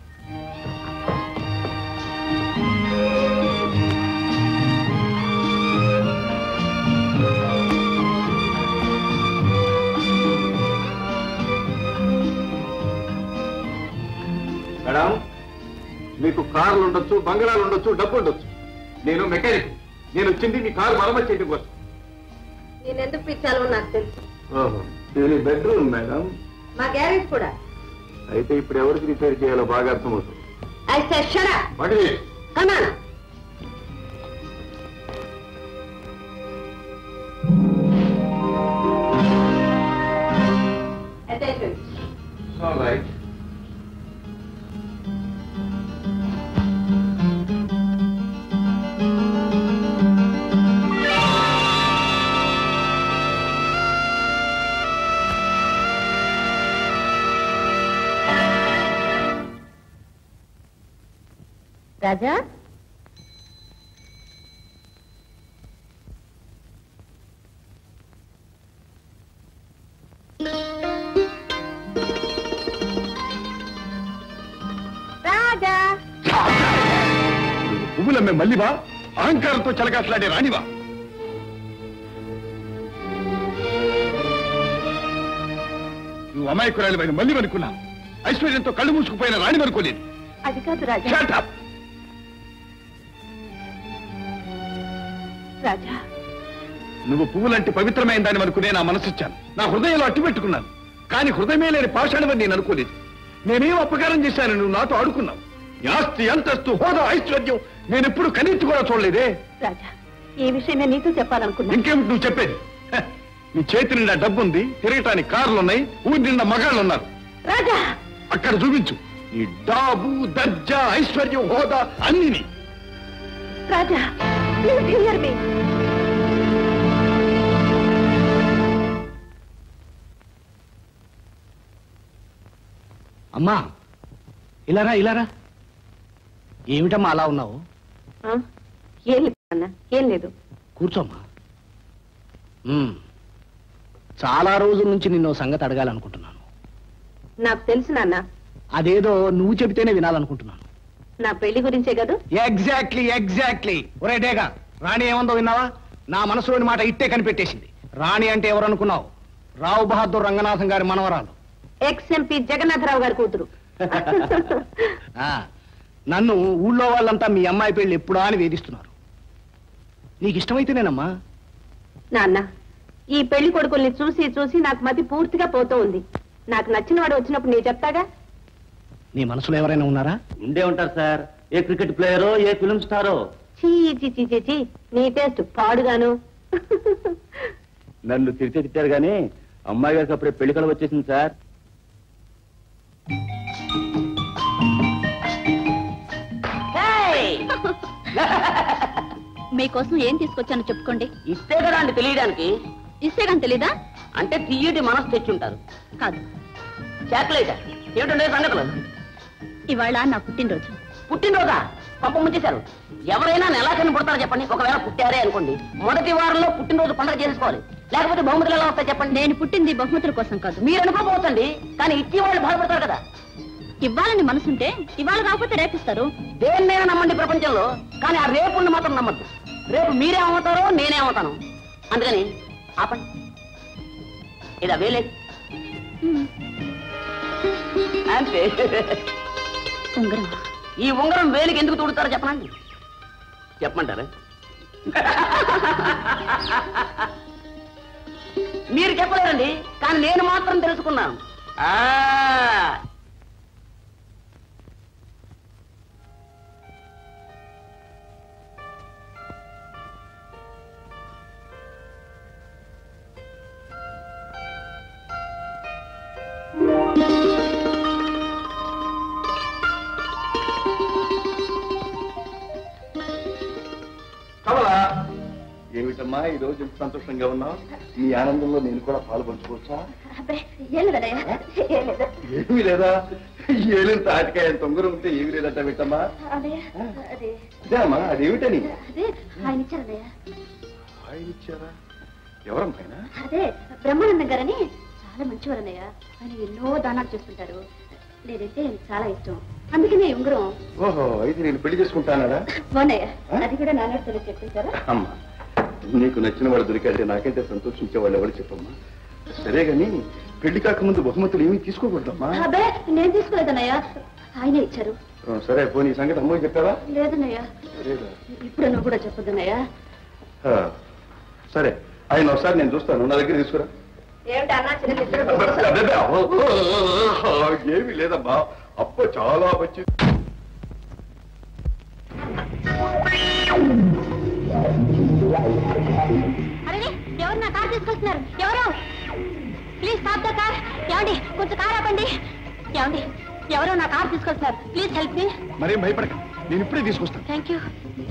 madam మీకు కార్లు ఉండొచ్చు బంగళాలు ఉండొచ్చు డబ్బు ఉండొచ్చు నేను మెకానిక్ నేను వచ్చింది మీ కారు మరమ్మతు చేయడం కోసం నేను ఎందుకు పిచ్చాలో నాకు తెలుసు ఓహో ఇది బెడ్రూమ్ మేడం మా గ్యారేజ్ కూడా అయితే ఇప్పుడు ఎవరికి రిపేర్ చేయాలో బాగా అర్థమవుతుంది I say shut up What is it? Come on attention All right. Raja Raja పువ్వులమ్మే మల్లివా అహంకారంతో చెలకాట్లాడే రాణివా నువ్వు అమాయకురాలివైన మల్లివనుకున్నా ఐశ్వర్యంతో కళ్ళు మూసుకుపోయిన రాణివనుకోలేదు అది కాదు రాజా Shut up! రాజా నువ్వు పువ్వులంటే పవిత్రమైన దాని అనుకునే నా మనసిచ్చాను నా హృదయంలో అట్టు పెట్టుకున్నాను కానీ హృదయమే లేని పాషాణమని నేను అనుకోలేదు నేనేం అపకారం చేశాను నువ్వు నాతో ఆడుకున్నావు నీ ఆస్తి అంతస్తు హోదా ఐశ్వర్యం నేను ఎప్పుడు కనీతి కూడా చూడలేదే రాజా ఈ విషయం నేను నీతో చెప్పాలనుకున్నా ఇంకేమిటి నువ్వు చెప్పేది హ, నీ చేతి నిండా డబ్బుంది తిరగటానికి కార్లు ఉన్నాయి ఊరి నిండా మగాళ్ళు ఉన్నారు రాజా అక్కడ చూపించు నీ డాబు దర్జా ఐశ్వర్యం హోదా అన్ని రాజా ప్లీజ్ హియర్ మీ అమ్మా ఇలారా ఇలారా ఏమిటమ్మా అలా ఉన్నావు ఏం లేదు అన్న ఏం లేదు కూర్చోమ్మా ఉమ్. చాలా రోజుల నుంచి నిన్ను ఓ సంగతి అడగాలనుకుంటున్నాను నాకు తెలుసు నాన్న అదేదో నువ్వు చెబితేనే వినాలనుకుంటున్నాను నా పెళ్లి గురించే కదా ఎగ్జాక్ట్లీ ఎగ్జాక్ట్లీ ఒరే డేగా రాణి ఏమందో విన్నావా నా మనసులోని మాట ఇట్టే కనిపెట్టేసింది రాణి అంటే ఎవరనుకున్నావు రావు బహదూర్ రంగనాథం గారి మనవరాలు ఎక్స్ ఎంపీ జగన్నాథరావు గారి కూతురు ఆ, నన్ను ఊళ్ళో వాళ్ళంతా మీ అమ్మాయి పెళ్లి ఎప్పుడా అని వేధిస్తున్నారు నీకు ఇష్టమైతేనేనమ్మా నాన్న ఈ పెళ్లి కొడుకుల్ని చూసి చూసి నాకు మతి పూర్తిగా పోతూ ఉంది నాకు నచ్చిన వాడు వచ్చినప్పుడు నేను చెప్తాగా నీ మనసులో ఎవరైనా ఉన్నారా ఉండే ఉంటారు సార్ ఏ క్రికెట్ ప్లేయరో ఏ ఫిల్మ్ స్టారో చీ చీ చీ చీ చీ నీ టేస్ట్ పాడుగాను నన్ను తిరిగి తిట్టారు కానీ అమ్మాయి గారికి అప్పుడే పెళ్లి కళ వచ్చేసింది సార్ మీకోసం ఏం తీసుకొచ్చానో చెప్పుకోండి ఇస్తే కదా అండి తెలియడానికి ఇస్తే కానీ తెలీదా అంటే తీయటి మనసు తెచ్చుంటారు కాదు చాక్లెట్ ఏమిటండే సంగతులు ఇవాళ నా పుట్టినరోజు పుట్టినరోజా పప్ప ముంచేశారు ఎవరైనా నెలాఖరిని పుడతారో చెప్పండి ఒకవేళ పుట్టారే అనుకోండి మొదటి వారంలో పుట్టినరోజు పండుగ చేసుకోవాలి లేకపోతే బహుమతులు ఎలా వస్తాయి చెప్పండి నేను పుట్టింది బహుమతుల కోసం కాదు మీరు అనుకోపోవచ్చండి కానీ ఇచ్చి వాళ్ళు బాధపడతారు కదా ఇవ్వాలని మనసుంటే ఇవాళ కాకపోతే రేపిస్తారు దేన్నైనా నమ్మండి ప్రపంచంలో కానీ ఆ రేపుల్ని మాత్రం నమ్మద్దు రేపు మీరేమవుతారో నేనేమవుతాను అందుకని ఆపండి ఇది అవేలేదు అంతే ఉంగరం ఈ ఉంగరం వేలికి ఎందుకు తుడుతారో చెప్పనండి చెప్పమంటారా మీరు చెప్పలేరండి కానీ నేను మాత్రం తెలుసుకున్నాను ఆ కమలా ఏమిటమ్మా ఈ రోజు ఇంత సంతోషంగా ఉన్నావు నీ ఆనందంలో నేను కూడా పాలు పంచుకోవచ్చా ఏం లేదయ్యా ఏం లేదు ఏమీ లేదా ఏలిన తాటికాయ తొంగరం ఉంటే ఏమి లేదంట పెట్టమ్మా అదే అదే ఇదేమ్మా అదేమిటని అదే ఆయన ఇచ్చారన్నయ్య ఆయన ఇచ్చారా ఎవరమ్మా ఆయన అదే బ్రహ్మానందం గారని చాలా మంచివారన్నయ్య ఆయన ఎన్నో దానాలు చేస్తుంటారు నేనంటే ఆయనకి చాలా ఇష్టం అందుకనే ఈ ఉంగరం ఓహో అయితే నేను పెళ్లి చేసుకుంటానడా బాగున్నాయ్య అది కూడా నాన్నతో చెప్తుంటారా అమ్మా నీకు నచ్చిన వాడు దొరికాడే నాకంటే సంతోషించే వాళ్ళు ఎవరు చెప్పమ్మా సరే గాని పెళ్లి కాకముందు బహుమతులు ఏమీ తీసుకోకూడదమ్మా అబ్బే నేను తీసుకోలేదన్నయ్య ఆయనే ఇచ్చారు ఆ, సరే పోనీ ఈ సంగతి అమ్మకి చెప్పావా లేదన్నయ్య లేదా ఇప్పుడు నువ్వు కూడా చెప్పొద్దన్నయ్య ఆ, సరే ఆయన ఒకసారి నేను చూస్తాను నా దగ్గర తీసుకురా ఏమిటి అన్నా చిన్న అదే, ఆ, ఏమీ లేదమ్మా అప్ప చాలా మంచి అరే ఎవరు నా కార్ తీసుకొస్తున్నారు ఎవరు ప్లీజ్ స్టాప్ ద కార్ ఏమండి కొంచెం కార్ ఆపండి ఏమండి ఎవరో నా కార్ తీసుకొస్తున్నారు ప్లీజ్ హెల్ప్ మీ మరేం భయపడక నేను ఇప్పుడే తీసుకొస్తాను థ్యాంక్ యూ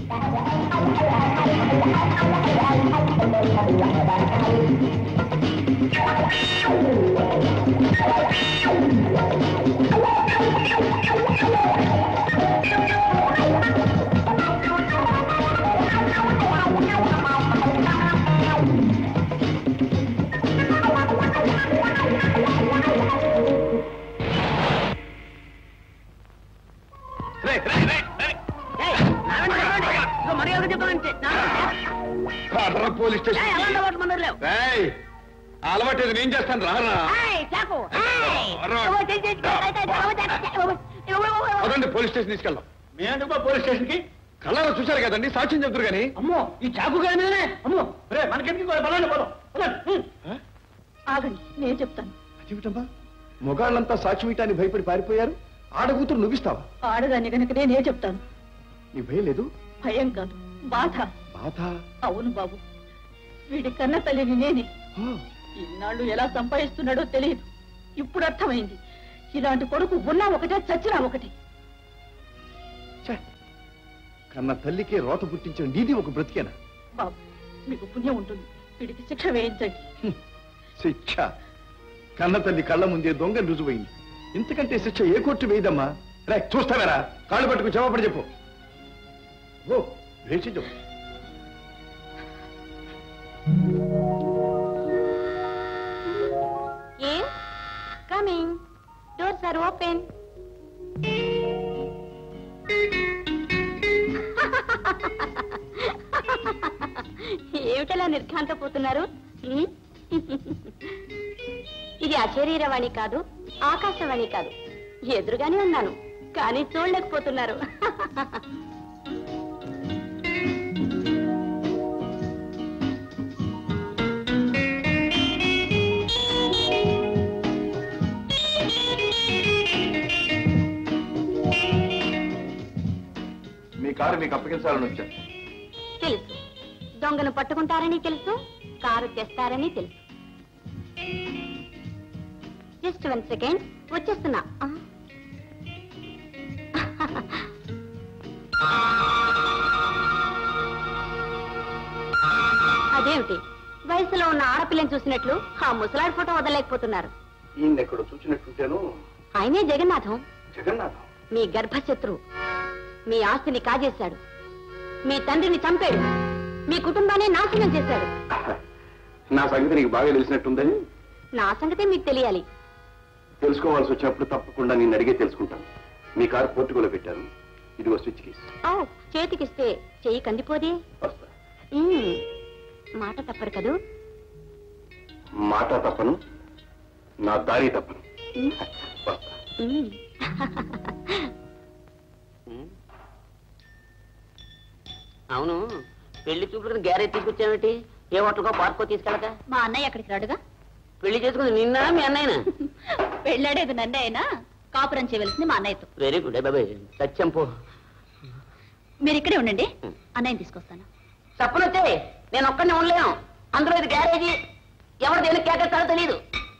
మర్యాద చెప్పాలంటే అదరా పోలీస్ స్టేషన్ ఏయ్, ఆ అలవాటు ఏదో నేను చేస్తాను రారా అదండి పోలీస్ స్టేషన్ తీసుకెళ్దాం మేమెందుకు పోలీస్ స్టేషన్ కి కళ్ళారా చూశారు కదండి సాక్ష్యం చెప్తారు కానీ అమ్మో ఈ చాకు గారి మీదనే అమ్మో రే మనకెందుకు బలాన్ని పోదాం పదండి. ఆగండి నేను చెప్తాను అదేమిటమ్మా మొగాళ్ళంతా సాక్ష్యం ఇయటానికి భయపడి పారిపోయారు ఆడకూతురు నువ్విస్తావా ఆడదాన్ని కనుక నేనే చెప్తాను నీ భయం లేదు భయం కాదు బాధ బాధ అవును బాబు వీడి కన్న తల్లిని నేనే ఇన్నాళ్ళు ఎలా సంపాదిస్తున్నాడో తెలియదు ఇప్పుడు అర్థమైంది ఇలాంటి కొడుకు ఉన్నా ఒకటే చచ్చినా ఒకటే కన్న తల్లికే రోత పుట్టించిన నీది ఒక బ్రతికేనా బాబు మీకు పుణ్యం ఉంటుంది వీడికి శిక్ష వేయించండి శిక్ష కన్న తల్లి కళ్ళ ముందే దొంగ రుజువైంది ఇంతకంటే శిక్ష ఏ కోర్టు వేయదమ్మా రే చూస్తావేరా కాళ్ళు పట్టుకు జవాబడి చెప్పు ఓ వేచి చెప్పు ఏ కమింగ్ డోర్స్ ఆర్ ఓపెన్ ఏమిటలా నిర్ఘాంతపోతున్నారు ఉమ్? ఇది అశరీరవాణి కాదు ఆకాశవాణి కాదు ఎదురుగానే ఉన్నాను కానీ చూడలేకపోతున్నారు మీ కారు మీకు అప్పగించాలని వచ్చా తెలుసు దొంగను పట్టుకుంటారని తెలుసు కారు తెస్తారని తెలుసు జస్ట్ వన్ సెకండ్ వచ్చేస్తున్నా ఆ. అదేమిటి వయసులో ఉన్న ఆడపిల్లని చూసినట్లు ఆ ముసలాడి ఫోటో వదలలేకపోతున్నారు ఈయన ఎక్కడ చూసినట్టుంటేను ఆయనే జగన్నాథం జగన్నాథం మీ గర్భశత్రువు మీ ఆస్తిని కాజేశాడు మీ తండ్రిని చంపాడు మీ కుటుంబాన్ని నాశనం చేశాడు నా సంగతి నీకు బాగా తెలిసినట్టుందని నా సంగతే మీకు తెలియాలి తెలుసుకోవాల్సి వచ్చినప్పుడు తప్పకుండా నేను అడిగే తెలుసుకుంటాను మీ కారు పోర్టుగోలో పెట్టాను ఇదిగో స్విచ్ కీస్ ఓ చేతికిస్తే చెయ్యి కందిపోదే వస్తా ఉమ్, మాట తప్పరు కదూ మాట తప్పను నా దారి తప్పను ఉమ్, వస్తా ఉమ్. అవును పెళ్లి చూపులకు గ్యారేజ్ తీసుకొచ్చావేంటి ఏ హోటల్కో పార్కో తీసుకెళ్ళక మా అన్నయ్య అక్కడికి రాడుగా పెళ్లి చేసుకుంది నిన్న మీ అన్నయ్యనా పెళ్ళాడేది నన్నే అయినా కాపురం చేయవలసింది మా అన్నయ్యతో వెరీ గుడ్ బాబాయ్ సత్యం పో మీరు ఇక్కడే ఉండండి అన్నయ్యని తీసుకొస్తాను చెప్పనొచ్చే నేను ఒక్కడిని ఉండలేను అందులో ఇది గ్యారేజీ ఎవరు దేని కేకేస్తారో తెలియదు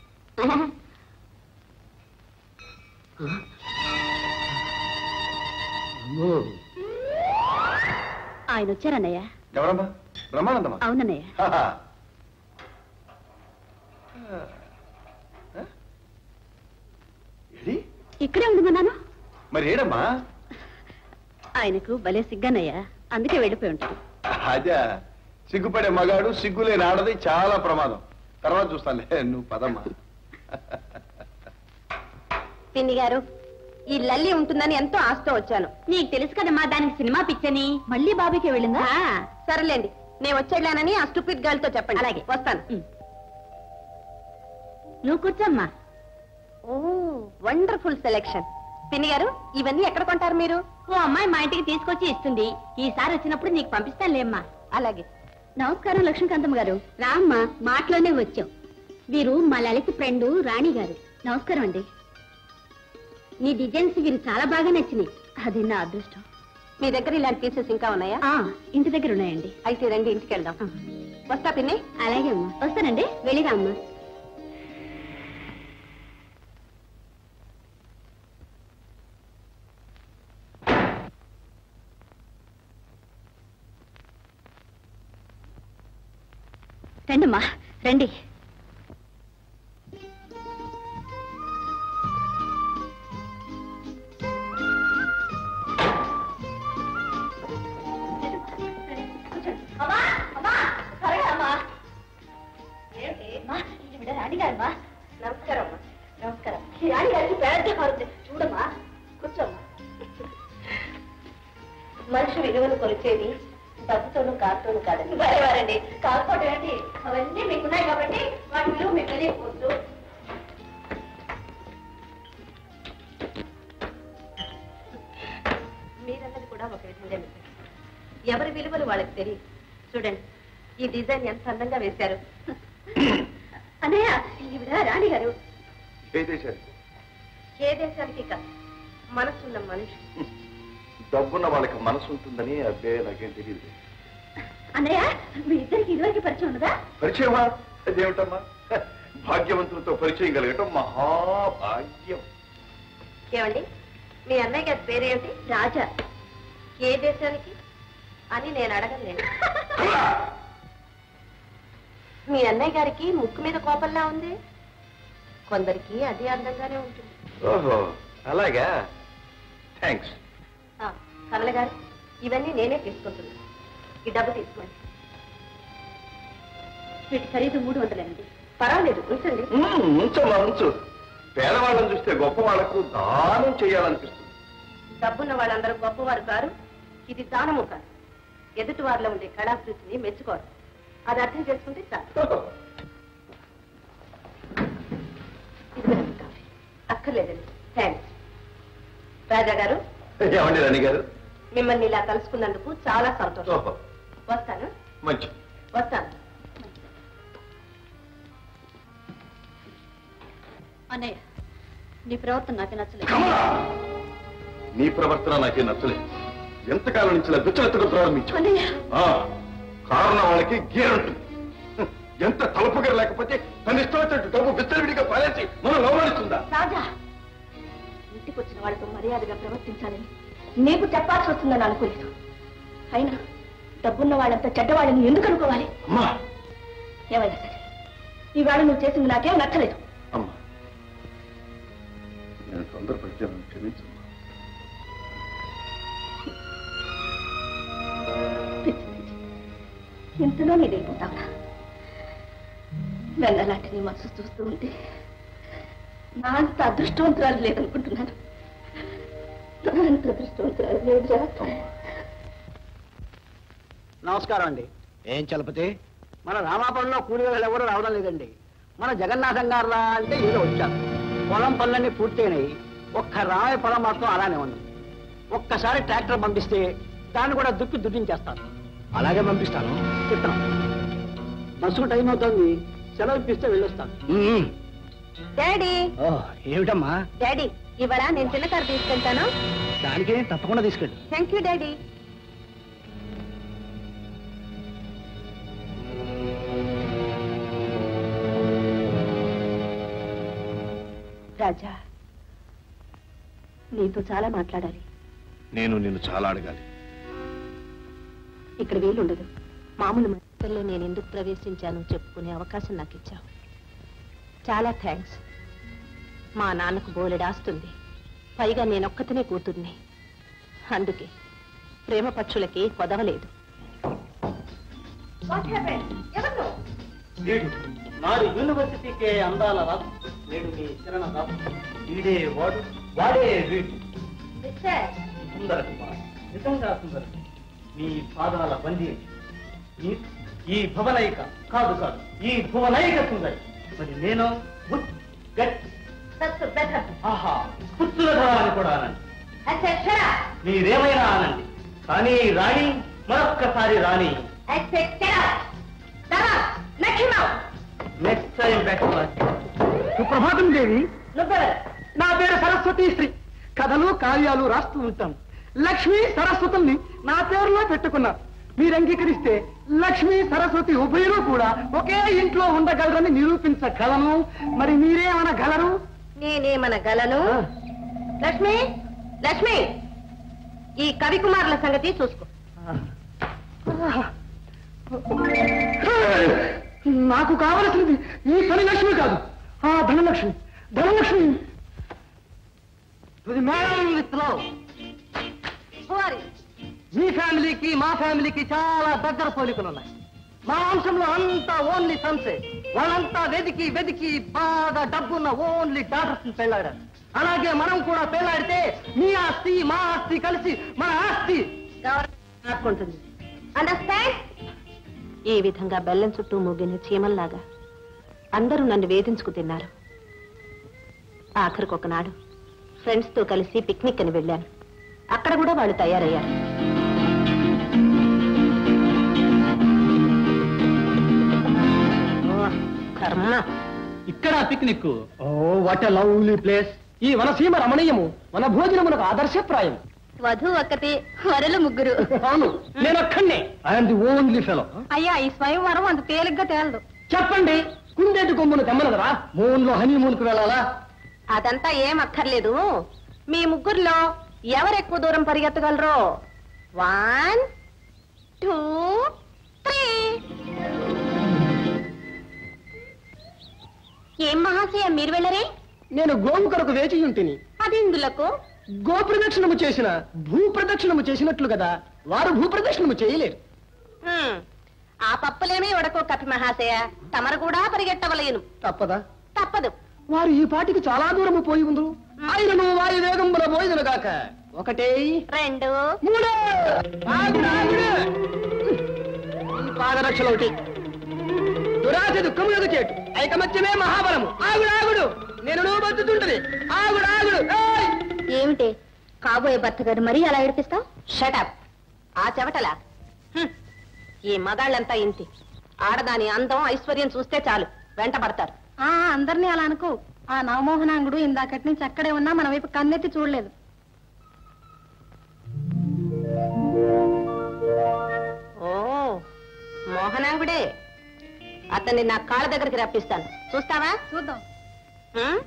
ఆయన వచ్చారన్నయ్య ఎవరమ్మా బ్రహ్మానందమా అవునన్నయ్య ఏడి ఇక్కడే ఉండమన్నాను మరి ఏడమ్మా ఆయనకు భలే సిగ్గానయ్యా అందుకే వెళ్ళిపోయి ఉంటాను అదే సిగ్గుపడే మగాడు సిగ్గులేని ఆడది చాలా ప్రమాదం తర్వాత చూస్తానులే నువ్వు పదమ్మా పిన్ని గారు ఈ లల్లి ఉంటుందని ఎంతో ఆశతో వచ్చాను నీకు తెలుసు కదమ్మా దానికి సినిమా పిచ్చని మళ్ళీ బాబీకి వెళ్ళిందా సరేలేండి నేను వచ్చేళ్ళానని ఆ స్టూపిడ్ గర్ల్ తో చెప్పండి అలాగే వస్తాను నువ్వు కూర్చోమ్మా ఓ వండర్ఫుల్ సెలెక్షన్ పిన్ని గారు ఇవన్నీ ఎక్కడ కొంటారు మీరు ఓ అమ్మాయి మా ఇంటికి తీసుకొచ్చి ఇస్తుంది ఈసారి వచ్చినప్పుడు నీకు పంపిస్తానులేమ్మా అలాగే నమస్కారం లక్ష్మీకాంతమ్మ గారు రామ్మా మాటలోనే వచ్చాం వీరు మా లలిత ఫ్రెండ్ రాణి గారు నమస్కారం అండి నీ డిజైన్స్ వీరు చాలా బాగా నచ్చినాయి అది నా అదృష్టం మీ దగ్గర ఇలాంటి పీసెస్ ఇంకా ఉన్నాయా ఇంటి దగ్గర ఉన్నాయండి అయితే రండి ఇంటికి వెళ్దాం వస్తా పిన్ని అలాగే అమ్మా వస్తానండి వెళ్ళిరా అమ్మా రండమ్మా రండి అమ్మా అమ్మా త్వరగా అమ్మా ఏంటి అమ్మా ఈవిడ రాణిగారమ్మా నమస్కారం అమ్మా నమస్కారం ఈ రాణిగారికి పెద్ద కారు చూడమ్మా కూర్చోమ్మా మనిషి విలువను కొలిచేది డబ్బుతోనూ కారుతోనూ కాదండి వారండి కాకపోతే ఏంటి అవన్నీ మీకున్నాయి కాబట్టి వాటి విలువ మీకు తెలియకపోవచ్చు మీరన్నది కూడా ఒక విధంగా నిజం. ఎవరి విలువలు వాళ్ళకి తెలియదు చూడండి ఈ డిజైన్ ఎంత అందంగా వేశారు అన్నయ్య ఈవిడ రాణి గారు ఏ దేశాలు ఏ దేశానికి కాదు మనసున్న మనిషి డబ్బున్న వాళ్ళకి మనసు ఉంటుందని అబ్బే నాకేం తెలియదు అన్నయ్య మీ ఇద్దరికి ఇదివరకు పరిచయం ఉన్నదా పరిచయమా అదేమిటమ్మా భాగ్యవంతులతో పరిచయం కలగటం మహాభాగ్యం ఏమండి మీ అన్నయ్య గారి పేరేమిటి రాజా ఏ దేశానికి అని నేను అడగలేను మీ అన్నయ్య గారికి ముక్కు మీద కోపంలా ఉంది కొందరికి అది అందంగానే ఉంటుంది ఓహో అలాగా థ్యాంక్స్ ఆ, కమల గారు ఇవన్నీ నేనే తీసుకుంటున్నాను ఈ డబ్బు తీసుకోండి వీటి ఖరీదు మూడు వందలండి పర్వాలేదు ఉంచండి ఉంచమ్మా ఉంచు పేదవాళ్ళని చూస్తే గొప్ప వాళ్ళకు దానం చేయాలనిపిస్తుంది డబ్బున్న వాళ్ళందరూ గొప్పవారు కారు ఇది దానము కాదు ఎదుటి వారిలో ఉండే కళాకృతిని మెచ్చుకోవాలి అది అర్థం చేసుకుంటే చాలు ఇదిగోనండి కాఫీ. అక్కర్లేదండి థ్యాంక్స్ రాజా గారు ఏమండి రాణి గారు మిమ్మల్ని ఇలా కలుసుకున్నందుకు చాలా సంతోషం ఓహో వస్తాను మంచి వస్తాను అన్నయ్య నీ ప్రవర్తన నాకు నచ్చలేదు నీ ప్రవర్తన నాకే నచ్చలేదు ఎంతకాలం నుంచి ఇలా బిచ్చలెత్తడం ప్రారంభించావు అన్నయ్య ఆ, కారణం వాళ్ళకి గీరంటుంది హ్మ్, ఎంత తలుపుగా లేకపోతే తన ఇష్టం వచ్చినట్టు డబ్బు విచ్చలవిడిగా పారేసి మనం లోపలిస్తుందా రాజా ఇంటికి వచ్చిన వాళ్ళతో మర్యాదగా ప్రవర్తించాలని నీకు చెప్పాల్సి వస్తుందని అనుకోలేదు అయినా డబ్బున్న వాళ్ళంతా చెడ్డవాళ్ళని ఎందుకు అనుకోవాలి అమ్మా ఏమైనా సరే ఈవేళ నువ్వు చేసింది నాకేం నచ్చలేదు అమ్మా నేను తొందరపడితే క్షమించమ్మా ఇంతలో నీ వెళ్ళిపోతావా వెన్నలాంటి నీ మనసు చూస్తూ ఉంటే నా అంత అదృష్టవంతురాలు లేదనుకుంటున్నాను నా అంత అదృష్టవంతురాలు లేదు జరా. నమస్కారం అండి ఏం చలపతి మన రామాపురంలో కూలి వాళ్ళు ఎవరు రావడం లేదండి మన జగన్నాథం గారు రా అంటే ఏదో వచ్చారు పొలం పనులన్నీ పూర్తయినాయి ఒక్క రామయ్య పొలం మాత్రం అలానే ఉంది ఒక్కసారి ట్రాక్టర్ పంపిస్తే దాన్ని కూడా దుక్కి దుడ్డించేస్తాను అలాగే పంపిస్తాను చిత్రం బస్సుకు టైం అవుతుంది సెలవు ఇప్పిస్తే వెళ్ళొస్తాను డాడీ ఏమిటమ్మా డాడీ ఇవాళ నేను చిన్న కారు తీసుకెళ్తాను దానికే తప్పకుండా తీసుకెళ్ళి థ్యాంక్ యూ డాడీ రాజా నీతో చాలా మాట్లాడాలి నేను నిన్ను చాలా అడగాలి ఇక్కడ వీలుండదు మామూలు మనుషుల్లో నేను ఎందుకు ప్రవేశించానో చెప్పుకునే అవకాశం నాకు ఇచ్చావు చాలా థ్యాంక్స్ మా నాన్నకు బోలెడాస్తుంది పైగా నేనొక్కతనే కూతుర్ని అందుకే ప్రేమ పక్షులకి కొదవలేదు వీడు నాడు యూనివర్సిటీకే అందాల రాదు నేడు మీ కిరణ రాదు వీడే వాడు వాడే వీడు సుందర కుమార్ నిజంగా సుందర మీ పాదాల బందీ ఈ ఈ భవనైక కాదు కాదు ఈ భువనైక సుందరి మరి నేను బుట్ గట్ ఆహా పుత్రుల అని కూడా అనండి మీరేమైనా అనండి కానీ రాణి మరొక్కసారి రాణి నెక్స్ట్ టైం బ్యాక్ సుప్రభాతం దేవి నా పేరు సరస్వతి శ్రీ కథలు కావ్యాలు రాస్తూ ఉంటాను లక్ష్మి సరస్వతుల్ని నా పేరులో పెట్టుకున్నారు మీరు అంగీకరిస్తే లక్ష్మి సరస్వతి ఉభయులు కూడా ఒకే ఇంట్లో ఉండగలరని నిరూపించగలను మరి మీరేమనగలరు నేనేమనగలను లక్ష్మి లక్ష్మి ఈ కవికుమారుల సంగతి చూసుకో నాకు కావలసినది ఈ ధనలక్ష్మి కాదు ఆ Dhanalakshmi Dhanalakshmi man with love me ఫ్యామిలీకి మా ఫ్యామిలీకి చాలా దగ్గర పోలికలు ఉన్నాయి మా వంశంలో అంతా ఓన్లీ సన్సే వాళ్ళంతా వెతికి వెతికి బాగా డబ్బున్న ఓన్లీ డాటర్స్ పెళ్ళాడారు అలాగే మనం కూడా పెళ్ళాడితే మీ ఆస్తి మా ఆస్తి కలిసి మన ఆస్తి ఆడుకుంటుంది అండర్స్టాండ్ ఈ విధంగా బెల్లం చుట్టూ మూగిన చీమల్లాగా అందరూ నన్ను వేధించుకు తిన్నారు ఆఖరికి ఒకనాడు ఫ్రెండ్స్ తో కలిసి పిక్నిక్ అని వెళ్ళాను అక్కడ కూడా వాళ్ళు తయారయ్యారు కర్మ ఇక్కడ picnic oh what lovely place ఈ వనసీమ రమణీయము మన భోజనమునకు ఆదర్శప్రాయం వధు ఒక్కటి వరలు ముగ్గురు అవును నేను ఒక్కడే ఐఎమ్ ది ఓన్లీ ఫెలో అయ్యా ఈ స్వయంవరం అంత తేలిగ్గా తేలదు చెప్పండి కుందేటి కొమ్మును తెమ్మనదరా మూన్ లో హనీ మూన్ కు వెళ్ళాలా అదంతా ఏం అక్కర్లేదు మీ ముగ్గురులో ఎవరు ఎక్కువ దూరం పరిగెత్తగలరో వన్ టూ త్రీ ఏం మహాశయ మీరు వెళ్ళరే నేను గోవు కొరకు వేచి ఉంటిని అది ఇందులకు గో ప్రదక్షిణము చేసిన భూ ప్రదక్షిణము చేసినట్లు కదా వారు భూ ప్రదక్షిణము చేయలేరు హ్మ్. ఆ పప్పులేమీ ఉడకో కపి మహాశయ తమరు కూడా పరిగెట్టవలయను తప్పదా తప్పదు వారు ఈ పాటికి చాలా దూరము పోయి ఉందరు ఆయనను వారి వేగంబుల పోయిదను గాక ఒకటే రెండు మూడు ఆగుడు, ఆగుడు. ఈ పాదరక్షలు ఒకటి దురాశ దుఃఖములకు చేటు ఐకమత్యమే మహాబలము ఆగుడు ఆగుడు నేను బతుతుంటది ఆగుడు ఆగుడు ఏయ్! ఏమిటి కాబోయే భర్త గారు మరీ అలా ఏడిపిస్తావు షటప్ ఆ చెవటలా హ్మ్. ఈ మగాళ్ళంతా ఇంతి ఆడదాని అందం ఐశ్వర్యం చూస్తే చాలు వెంట పడతారు ఆ అందరినీ అలా అనుకో ఆ నవమోహనాంగుడు ఇందాకటి నుంచి అక్కడే ఉన్నా మన వైపు కన్నెత్తి చూడలేదు ఓ మోహనాంగుడే అతన్ని నా కాళ్ళ దగ్గరికి రప్పిస్తాను చూస్తావా చూద్దాం హ్మ్?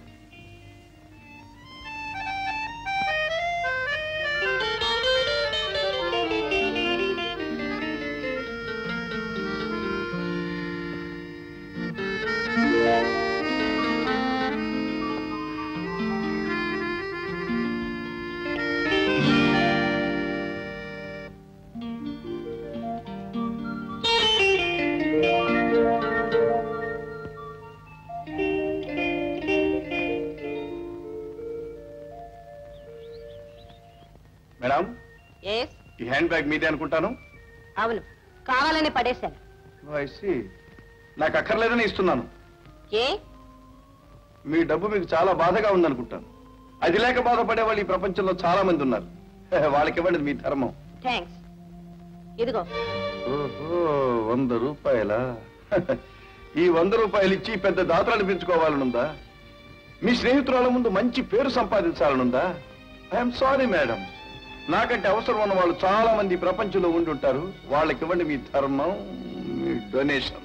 మేడం ఎస్ ఈ హ్యాండ్ బ్యాగ్ మీదే అనుకుంటాను అవును కావాలని పడేశాను ఐసి నాకు అక్కర్లేదని ఇస్తున్నాను ఏ మీ డబ్బు మీకు చాలా బాధగా ఉందనుకుంటాను అది లేక బాధపడే వాళ్ళు ఈ ప్రపంచంలో చాలా మంది ఉన్నారు వాళ్ళకి ఇవ్వండి మీ ధర్మం థ్యాంక్స్ ఇదిగో ఓహో వంద రూపాయల ఈ వంద రూపాయలు ఇచ్చి పెద్ద దాతలు అనిపించుకోవాలనుందా మీ స్నేహితురాల ముందు మంచి పేరు సంపాదించాలనుందా ఐఎమ్ సారీ మేడం నాకంటే అవసరం ఉన్న వాళ్ళు చాలా మంది ఈ ప్రపంచంలో ఉండి ఉంటారు వాళ్ళకి ఇవ్వండి మీ ధర్మం మీ డొనేషన్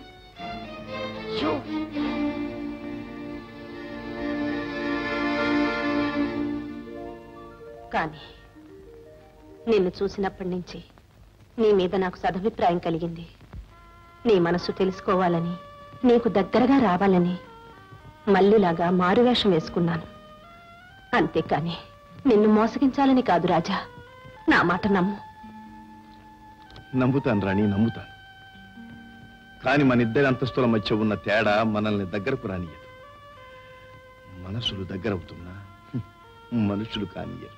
కానీ నిన్ను చూసినప్పటి నుంచి నీ మీద నాకు సదభిప్రాయం కలిగింది నీ మనసు తెలుసుకోవాలని నీకు దగ్గరగా రావాలని మళ్ళీలాగా మారువేషం వేసుకున్నాను అంతేకాని నిన్ను మోసగించాలని కాదు రాజా నా మాట నమ్ము నమ్ముతాను రాణి నమ్ముతాను కానీ మన ఇద్దరి అంతస్తుల మధ్య ఉన్న తేడా మనల్ని దగ్గరకు రానియదు మనసులు దగ్గరవుతున్నా హ్మ్, మనుషులు కానియరు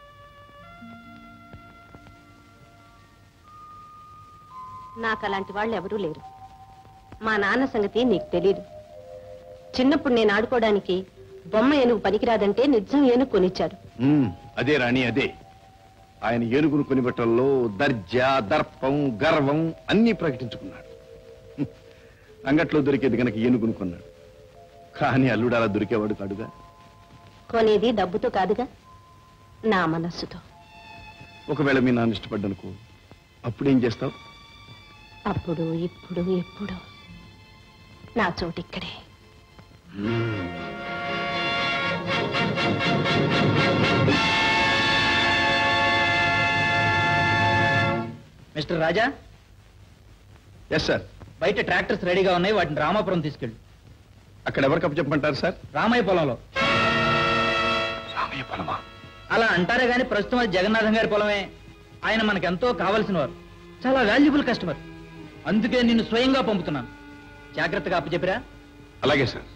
నాకు అలాంటి వాళ్ళు ఎవరూ లేరు మా నాన్న సంగతి నీకు తెలీదు చిన్నప్పుడు నేను ఆడుకోవడానికి బొమ్మ ఏనుగు పనికిరాదంటే నిజం ఏనుగు కొనిచ్చాడు ఉమ్, అదే రాణి అదే ఆయన ఏనుగును కొనిబట్టల్లో దర్జా దర్పం గర్వం అన్నీ ప్రకటించుకున్నాడు హ్మ్. అంగట్లో దొరికేది గనక ఏనుగును కొన్నాడు కానీ అల్లుడు అలా దొరికేవాడు కాడుగా కొనేది డబ్బుతో కాదుగా నా మనస్సుతో ఒకవేళ మీ నాన్న ఇష్టపడ్డనుకో అప్పుడేం చేస్తావు అప్పుడు ఇప్పుడు ఎప్పుడు నా చోటు ఇక్కడే మిస్టర్ రాజా ఎస్ సార్ బయట ట్రాక్టర్స్ రెడీగా ఉన్నాయి వాటిని రామాపురం తీసుకెళ్ళు అక్కడ ఎవరు చెప్పమంటారు సార్ రామయ్య పొలంలో రామయ్య పొలమా అలా అంటారే గాని ప్రస్తుతం అది జగన్నాథం గారి పొలమే ఆయన మనకెంతో కావలసిన వారు చాలా వాల్యుబుల్ కస్టమర్ అందుకే నిన్ను స్వయంగా పంపుతున్నాను జాగ్రత్తగా అప్పచెప్పిరా అలాగే సార్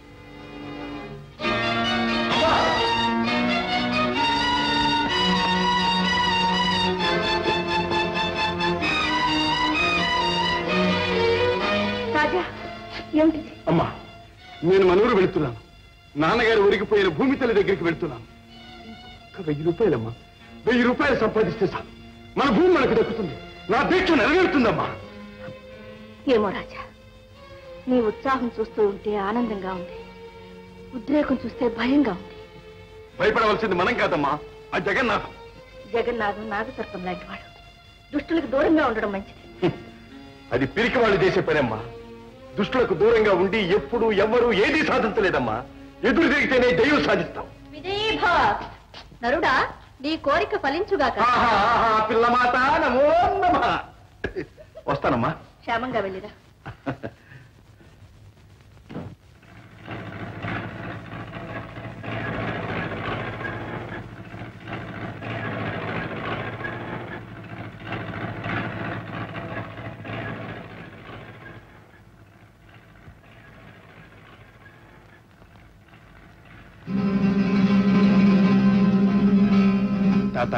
రాజా ఏమిటి అమ్మా నేను మనూరు వెళుతున్నాను నాన్నగారు ఉరిగిపోయిన భూమి తల్లి దగ్గరికి వెళ్తున్నాను ఒక వెయ్యి రూపాయలమ్మా వెయ్యి రూపాయలు సంపాదిస్తే చాలు మన భూమి మనకు దక్కుతుంది నా దీక్ష నెరవేరుతుందమ్మా ఏమో రాజా నీ ఉత్సాహం చూస్తూ ఉంటే ఆనందంగా ఉంది ఉద్రేకం చూస్తే భయంగా ఉంది భయపడవలసింది మనం కాదమ్మా ఆ జగన్నాథం జగన్నాథం నాగసర్పం లాంటి వాడు దుష్టులకు దూరంగా ఉండడం మంచిది అది పిరికి వాళ్ళు చేసే పనమ్మా దుష్టులకు దూరంగా ఉండి ఎప్పుడు ఎవ్వరూ ఏదీ సాధించలేదమ్మా ఎదురు తిరిగితేనే దైవం సాధిస్తాం విజయభాత్ నరుడా నీ కోరిక ఫలించుగాక ఆహా, ఆహా, పిల్లమాత నమో నమః వస్తానమ్మా క్షేమంగా వెళ్ళిరా తాత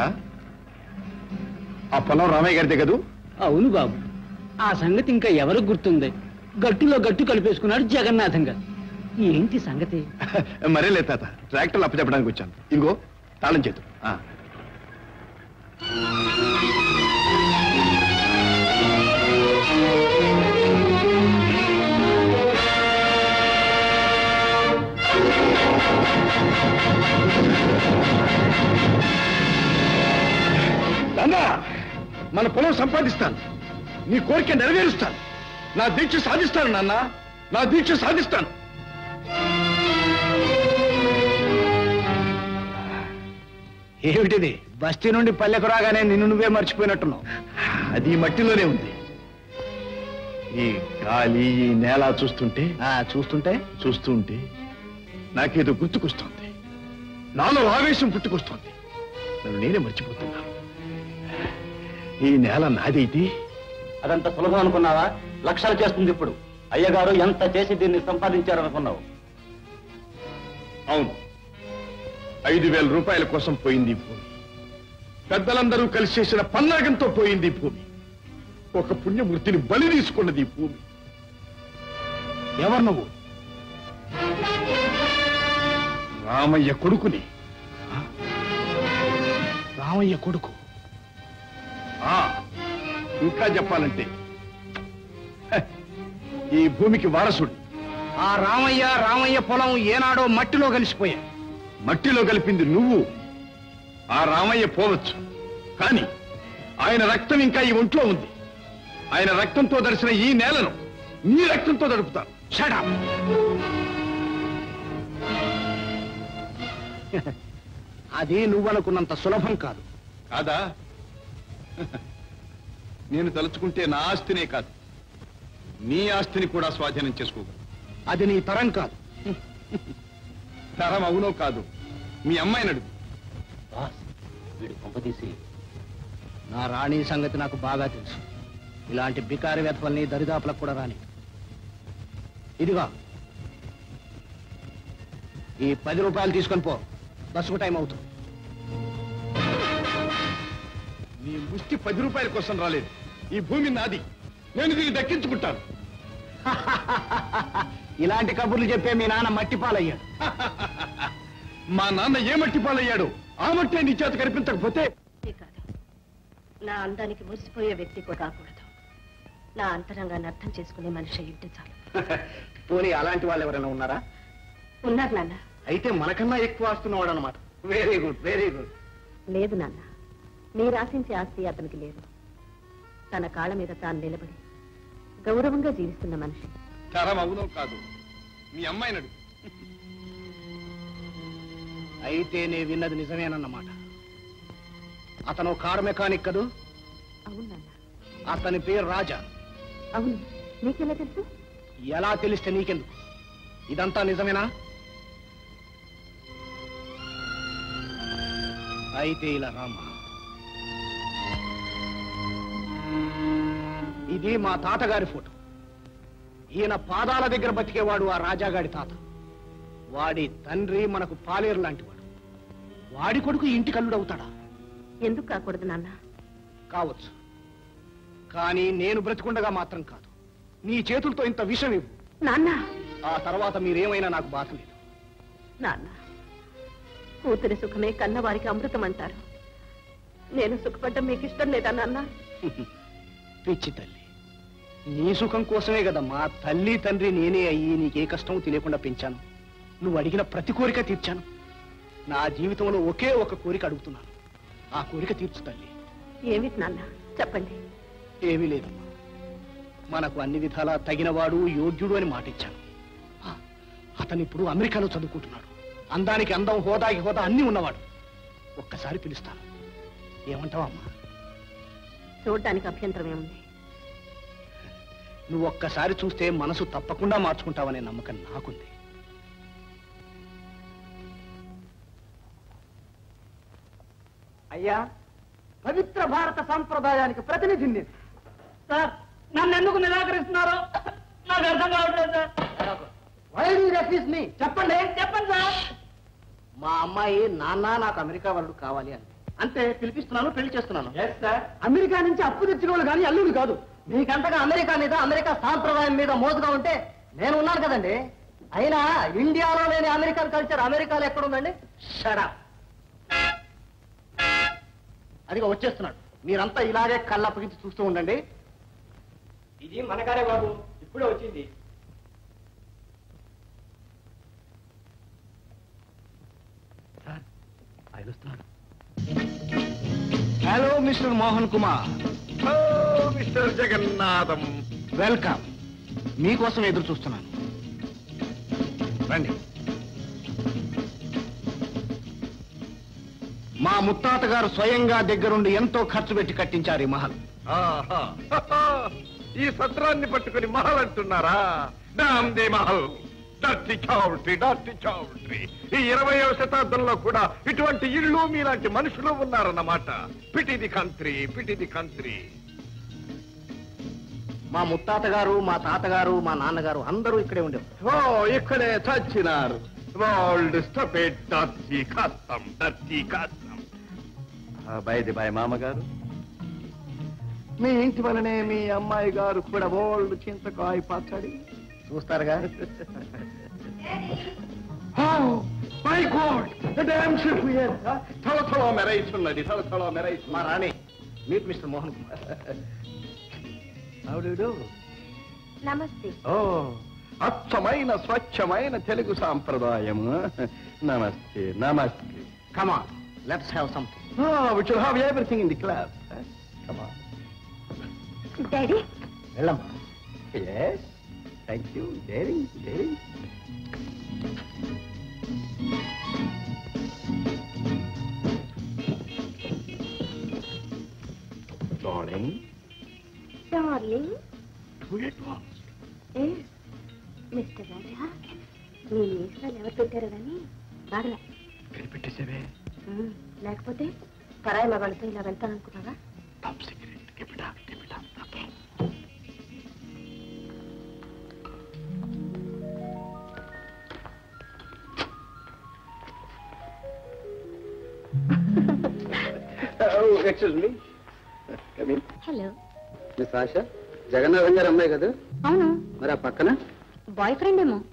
ఆ పొలం రామయ్య గారిదే కదూ అవును బాబు ఆ సంగతి ఇంకా ఎవరికి గుర్తుంది గట్టులో గట్టు కలిపేసుకున్నాడు జగన్నాథం గారు ఏంటి సంగతి మరే లేదు తాత ట్రాక్టర్లు అప్పచెప్పడానికి వచ్చాను ఇదిగో తాళం చేతు ఆ. నాన్న మన పొలం సంపాదిస్తాను నీ కోరిక నెరవేరుస్తాను నా దీక్ష సాధిస్తాను నాన్న నా దీక్ష సాధిస్తాను ఏమిటిది బస్తీ నుండి పల్లెకు రాగానే నిన్ను నువ్వే మర్చిపోయినట్టున్నావు అది మట్టిలోనే ఉంది ఈ గాలి ఈ నేల చూస్తుంటే చూస్తుంటే చూస్తుంటే నాకేదో గుర్తుకొస్తోంది నాలో ఆవేశం పుట్టుకొస్తోంది నన్ను నేనే మర్చిపోతున్నాను ఈ నేల నాదైతే అదంత సులభం అనుకున్నావా లక్షలు చేస్తుంది ఇప్పుడు అయ్యగారు ఎంత చేసి దీన్ని సంపాదించారనుకున్నావు అవును ఐదు వేల రూపాయల కోసం పోయింది ఈ భూమి పెద్దలందరూ కలిసి చేసిన పన్నాగంతో పోయింది ఈ భూమి ఒక పుణ్యమూర్తిని బలి తీసుకున్నది ఈ భూమి ఎవరు నువ్వు రామయ్య కొడుకుని ఆ? రామయ్య కొడుకు ఆ, ఇంకా చెప్పాలంటే హ, ఈ భూమికి వారసుడు ఆ రామయ్య రామయ్య పొలం ఏనాడో మట్టిలో కలిసిపోయా మట్టిలో కలిపింది నువ్వు ఆ రామయ్య పోవచ్చు కానీ ఆయన రక్తం ఇంకా ఈ ఒంట్లో ఉంది ఆయన రక్తంతో దర్శన ఈ నేలను నీ రక్తంతో దడుపుతాను షడా అది నువ్వనుకున్నంత సులభం కాదు కాదా నేను తలుచుకుంటే నా ఆస్తినే కాదు నీ ఆస్తిని కూడా స్వాధీనం చేసుకోగలను అది నీ తరం కాదు తరం అవునో కాదు మీ అమ్మాయిని అడుగు వీడు కొంపతీసి నా రాణి సంగతి నాకు బాగా తెలుసు ఇలాంటి బికారి వెతవల్ని దరిదాపులకు కూడా రాని ఇదిగా ఈ పది రూపాయలు తీసుకొని పో బస్సుకు టైం అవుతుంది నీ ముష్టి పది రూపాయల కోసం రాలేదు ఈ భూమి నాది నేను దీన్ని దక్కించుకుంటాను ఇలాంటి కబుర్లు చెప్పే మీ నాన్న మట్టి పాలయ్యాడు మా నాన్న ఏ మట్టి పాలయ్యాడు ఆ మట్టి నీ చేత కనిపించకపోతే అంతే కాదు నా అందానికి మురిసిపోయే వ్యక్తి కూడా కాకూడదు నా అంతరంగాన్ని అర్థం చేసుకునే మనిషి అయ్యుంటే చాలు పోనీ అలాంటి వాళ్ళు ఎవరైనా ఉన్నారా ఉన్నారు నాన్న అయితే మనకన్నా ఎక్కువ ఆస్తున్నవాడు అనమాట వెరీ గుడ్ వెరీ గుడ్ లేదు నాన్న మీరు ఆశించే ఆస్తి అతనికి లేదు తన కాళ్ళ మీద తాను నిలబడి గౌరవంగా జీవిస్తున్న మనిషి తరం అవునో కాదు మీ అమ్మాయినడు అయితే నే విన్నది నిజమేనన్నమాట అతను కారు మెకానిక్ కదూ అవును నాన్న అతని పేరు రాజా అవును నీకెలా తెలుసు ఎలా తెలిస్తే నీకెందుకు ఇదంతా నిజమేనా అయితే ఇలా రామ్మా ఇది మా తాతగారి ఫోటో ఈయన పాదాల దగ్గర బతికేవాడు ఆ రాజాగాడి తాత వాడి తండ్రి మనకు పాలేరు లాంటివాడు వాడి కొడుకు ఇంటి కల్లుడవుతాడా ఎందుకు కాకూడదు నాన్న కావచ్చు కానీ నేను బ్రతికుండగా మాత్రం కాదు నీ చేతులతో ఇంత విషం ఇవ్వు నాన్న ఆ తర్వాత మీరేమైనా నాకు బాధ లేదు నాన్న కూతురి సుఖమే కన్నవారికి అమృతం అంటారు నేను సుఖపడ్డం మీకు ఇష్టం లేదా నాన్న పిచ్చి తల్లి నీ సుఖం కోసమే కదమ్మా తల్లి తండ్రి నేనే అయ్యి నీకే కష్టం తెలియకుండా పెంచాను నువ్వు అడిగిన ప్రతి కోరిక తీర్చాను నా జీవితంలో ఒకే ఒక కోరిక అడుగుతున్నాను ఆ కోరిక తీర్చు తల్లి ఏమిటి నాన్న చెప్పండి ఏమీ లేదమ్మా మనకు అన్ని విధాలా తగినవాడు యోగ్యుడు అని మాట ఇచ్చాను ఆ, అతను ఇప్పుడు అమెరికాలో చదువుకుంటున్నాడు అందానికి అందం హోదాకి హోదా అన్ని ఉన్నవాడు ఒక్కసారి పిలుస్తాను ఏమంటావమ్మా చూడడానికి అభ్యంతరం ఏముంది నువ్వు ఒక్కసారి చూస్తే మనసు తప్పకుండా మార్చుకుంటావనే నమ్మకం నాకుంది అయ్యా పవిత్ర భారత సంప్రదాయానికి ప్రతినిధిని సార్ నన్ను ఎందుకు నిరాకరిస్తున్నారు నాకు అర్థం కావట్లేదు sir why do refuse me చెప్పండి చెప్పండి సార్ మా అమ్మాయి నాన్న నాకు అమెరికా వాళ్ళు కావాలి అని అంతే పిలిపిస్తున్నాను పెళ్లి చేస్తున్నాను సార్ అమెరికా నుంచి అప్పు తెచ్చిన వాళ్ళు కానీ అల్లుడు కాదు మీకంతగా అమెరికా మీద అమెరికా సాంప్రదాయం మీద మోజుగా ఉంటే నేను ఉన్నాను కదండి అయినా ఇండియాలో లేని అమెరికన్ కల్చర్ అమెరికాలో ఎక్కడుందండి షడా అదిగో వచ్చేస్తున్నాడు మీరంతా ఇలాగే కళ్ళప్పగించి చూస్తూ ఉండండి ఇది మనకాడే బాబు ఇప్పుడే వచ్చింది ఆయన వస్తున్నాడు hello mister Mohan Kumar mister Jagannatham welcome మీకోసం ఎదురు చూస్తున్నాను రండి మా ముత్తాత గారు స్వయంగా దగ్గరుండి ఎంతో ఖర్చు పెట్టి కట్టించారు ఈ మహల్ ఆహా. ఈ సత్రాన్ని పట్టుకుని మహల్ అంటున్నారా డామ్ ది మహల్ డర్టీ చౌల్ట్రీ డర్టీ చౌల్ట్రీ ఈ ఇరవయవ శతాబ్దంలో కూడా ఇటువంటి ఇళ్ళు మీలాంటి మనుషులు ఉన్నారన్నమాట pity the country pity the country మా ముత్తాత గారు మా తాతగారు మా నాన్నగారు అందరూ ఇక్కడే ఉండేవారు ఓ ఇక్కడే చచ్చినారు old stupid dirty custom dirty custom by the bye మామగారు మీ ఇంటి వలనే మీ అమ్మాయి గారు కూడా ఓల్డ్ చింతకాయ పచ్చడి చూస్తారుగా మై గాడ్ డామ్ షిప్ థల థల మెరైతున్నది థల థల మెరైతున్నది మా రాణి meet mister Mohan Kumar How do you do? నమస్తే ఓ అచ్చమైన స్వచ్ఛమైన తెలుగు సాంప్రదాయం నమస్తే నమస్తే come on let's have something we should have everything in the class come on daddy వెళ్ళమ్మా yes thank you daring daring darling darling do it once ఏ మిస్టర్ రాజా మీ మీసాలు ఎవరు పెట్టారు కానీ బాగలే కనిపెట్టేసేవే ఉమ్, లేకపోతే పరాయి మగాళ్ళతో ఇలా వెళ్తాననుకున్నావా excuse me hello miss Asha Jagannatham గారు అమ్మాయి కదా అవును మరి ఆ పక్కన బాయ్ ఫ్రెండ్ ఏమో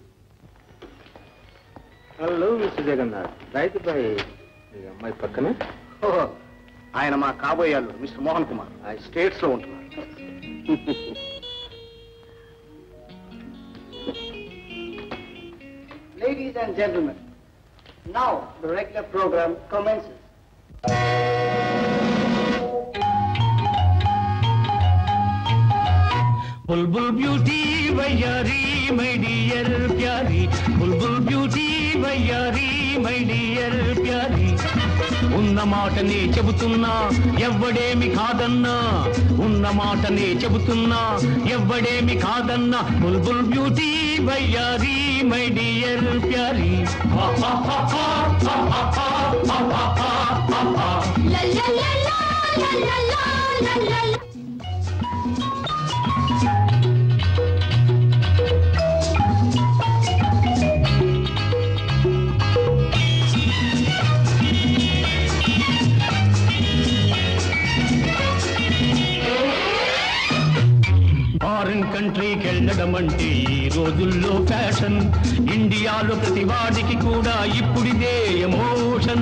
హలో మిస్టర్ జగన్నాథ్ రైతు బాయ్ ఈ అమ్మాయి పక్కన ఓహో ఆయన మా కాబోయే అల్లుడు మిస్టర్ మోహన్ కుమార్ ఆ స్టేట్స్ లో ఉంటున్నారు Ladies and gentlemen, now the regular program commences. बुलबुल ब्यूटी वैयारी मై డియర్ ప్యారీ బుల్బుల్ బ్యూటీ వయ్యారి మై డియర్ ప్యారీ ఉన్న మాటనే చెబుతున్నా ఎవ్వడేమి కాదన్నా ఉన్న మాటనే చెబుతున్నా ఎవ్వడేమి కాదన్నా బుల్బుల్ బ్యూటీ వయ్యారి మై డియర్ ప్యారీ ఫారిన్ కంట్రీకి వెళ్ళడం అంటే ఈ రోజుల్లో ఫ్యాషన్ ఇండియాలో ప్రతి వాడికి కూడా ఇప్పుడిదే ఎమోషన్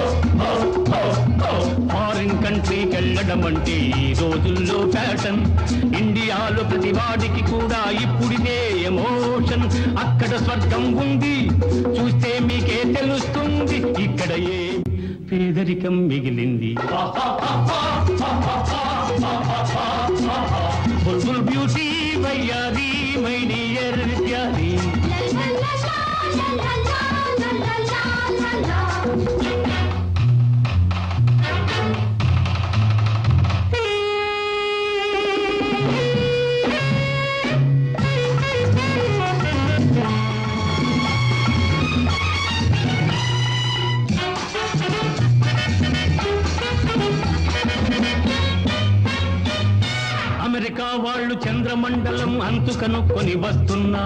ఫారిన్ కంట్రీకి వెళ్ళడం అంటే ఈ రోజుల్లో ఫ్యాషన్ ఇండియాలో ప్రతి వాడికి కూడా ఇప్పుడిదే ఎమోషన్ అక్కడ స్వర్గం ఉంది చూస్తే మీకే తెలుస్తుంది ఇక్కడ ఏ పేదరికం మిగిలింది బుల్బుల్ బ్యూటీ వయ్యారి మై డియర్ ప్యారీ అమెరికా వాళ్ళు చంద్రమండలం అంతు కనుక్కొని వస్తున్నా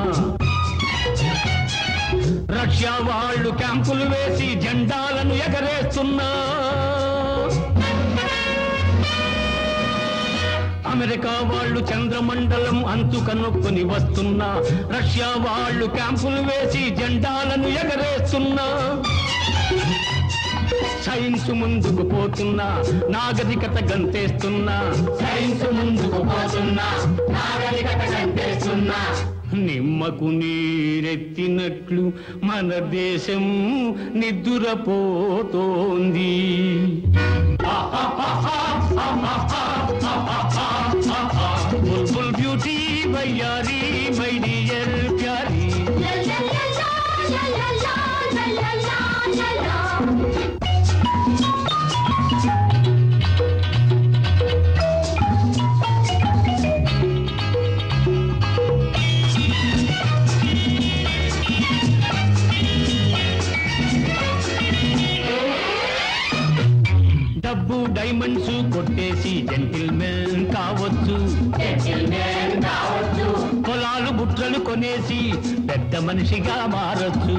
రష్యా వాళ్ళు క్యాంపులు వేసి జెండాలను ఎగరేస్తున్నా అమెరికా వాళ్ళు చంద్రమండలం అంతు కనుక్కొని వస్తున్నా రష్యా వాళ్ళు క్యాంపులు వేసి జెండాలను ఎగరేస్తున్నా సైన్స్ ముందుకు పోతున్నా నాగరికత గంతేస్తున్నా సైన్స్ ముందుకు పోతున్నా నాగరికత గంతేస్తున్నా నిమ్మకు నీరెత్తినట్లు మన దేశం నిద్దురపోతోంది బుల్బుల్ బ్యూటీ వయ్యారి మై డియర్ ప్యారీ డబ్బు డైమండ్స్ కొట్టేసి జెంటిల్మెన్ కావచ్చు పొలాలు బుట్రలు కొనేసి పెద్ద మనిషిగా మారచ్చు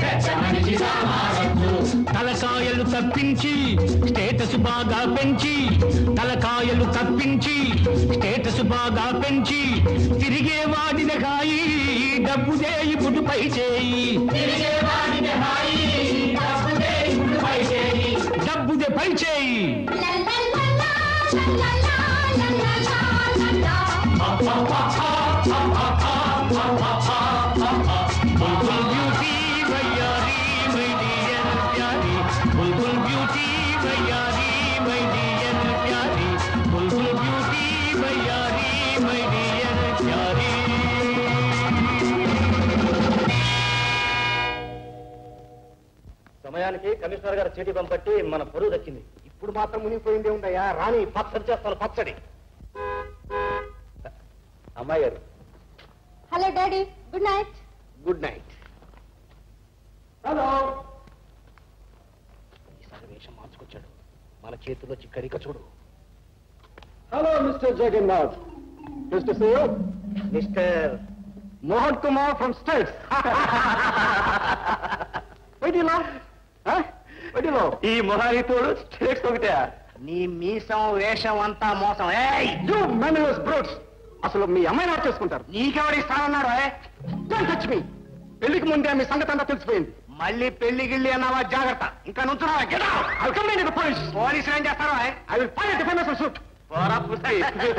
తలకాయలు తప్పించి స్టేటస్ బాగా పెంచి తలకాయలు తప్పించి స్టేటస్ బాగా పెంచి తిరిగే వాడిన కాయి డబ్బుదే ఇప్పుడు పై చేయి డబ్బుదే పై చేయి బుల్బుల్ బ్యూటీ వయ్యారి మై డియర్ ప్యారీ బుల్బుల్ బ్యూటీ వయ్యారి మై డియర్ ప్యారీ బుల్బుల్ బ్యూటీ వయ్యారి మై డియర్ ప్యారీ సమయానికి కమిషనర్ గారు చీటీ పంపట్టి మన పరువు దక్కింది ఇప్పుడు మాత్రం మునిగిపోయిందే ఉండయా రాణి పచ్చడి చేస్తాను పచ్చడి అమ్మాయి గారు hello daddy good night good night hello ఈసారి వేషం మార్చుకొచ్చాడు మన చేతిలో చిక్కడిక చూడు hello mister Jagannath mister save mister Mohan Kumar from States వడ్డీలో వడ్డీలో ఈ మొహాయితోడు స్టేట్స్ ఒకటే నీ మీసం వేషం అంతా మోసం ఏయ్ యూ మెనరస్ బ్రూట్స్ అసలు మీ అమ్మాయిని ఆఫ్ చేసుకుంటారు నీకెవడి ఇస్తానన్నాడు ఏ? డోంట్ టచ్ మీ పెళ్లికి ముందే మీ సంగతి అంతా తెలిసిపోయింది మళ్ళీ పెళ్లి గిళ్ళి అన్నావా జాగ్రత్త ఇంకా నుంచున్నావా Get out! I'll complain to the police. పోలీసులు ఏం చేస్తారో ఏ? I will file a defamation suit. పోరా పుస్తీ.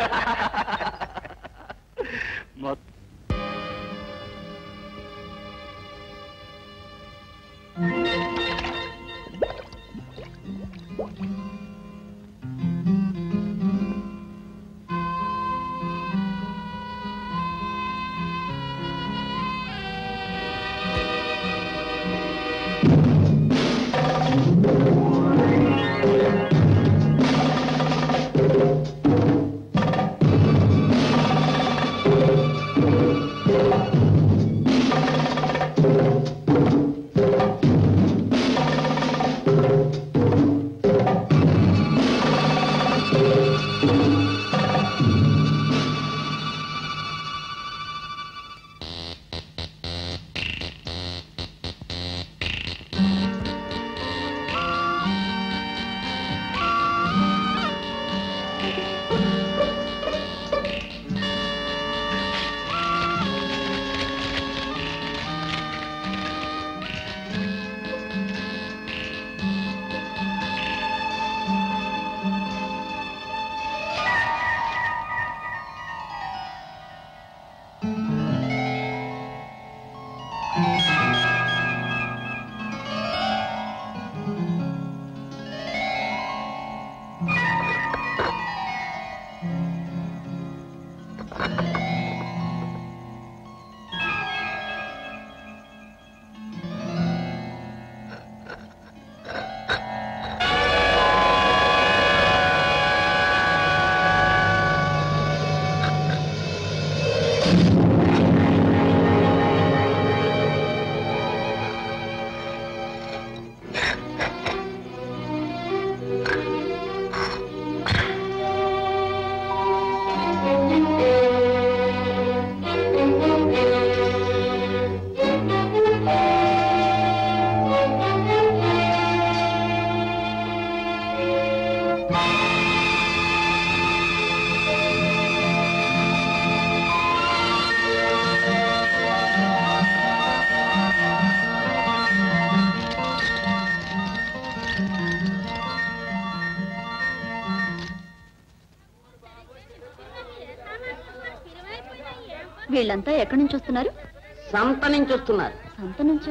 వీళ్ళంతా ఎక్కడి నుంచి వస్తున్నారు సంత నుంచి వస్తున్నారు సంత నుంచా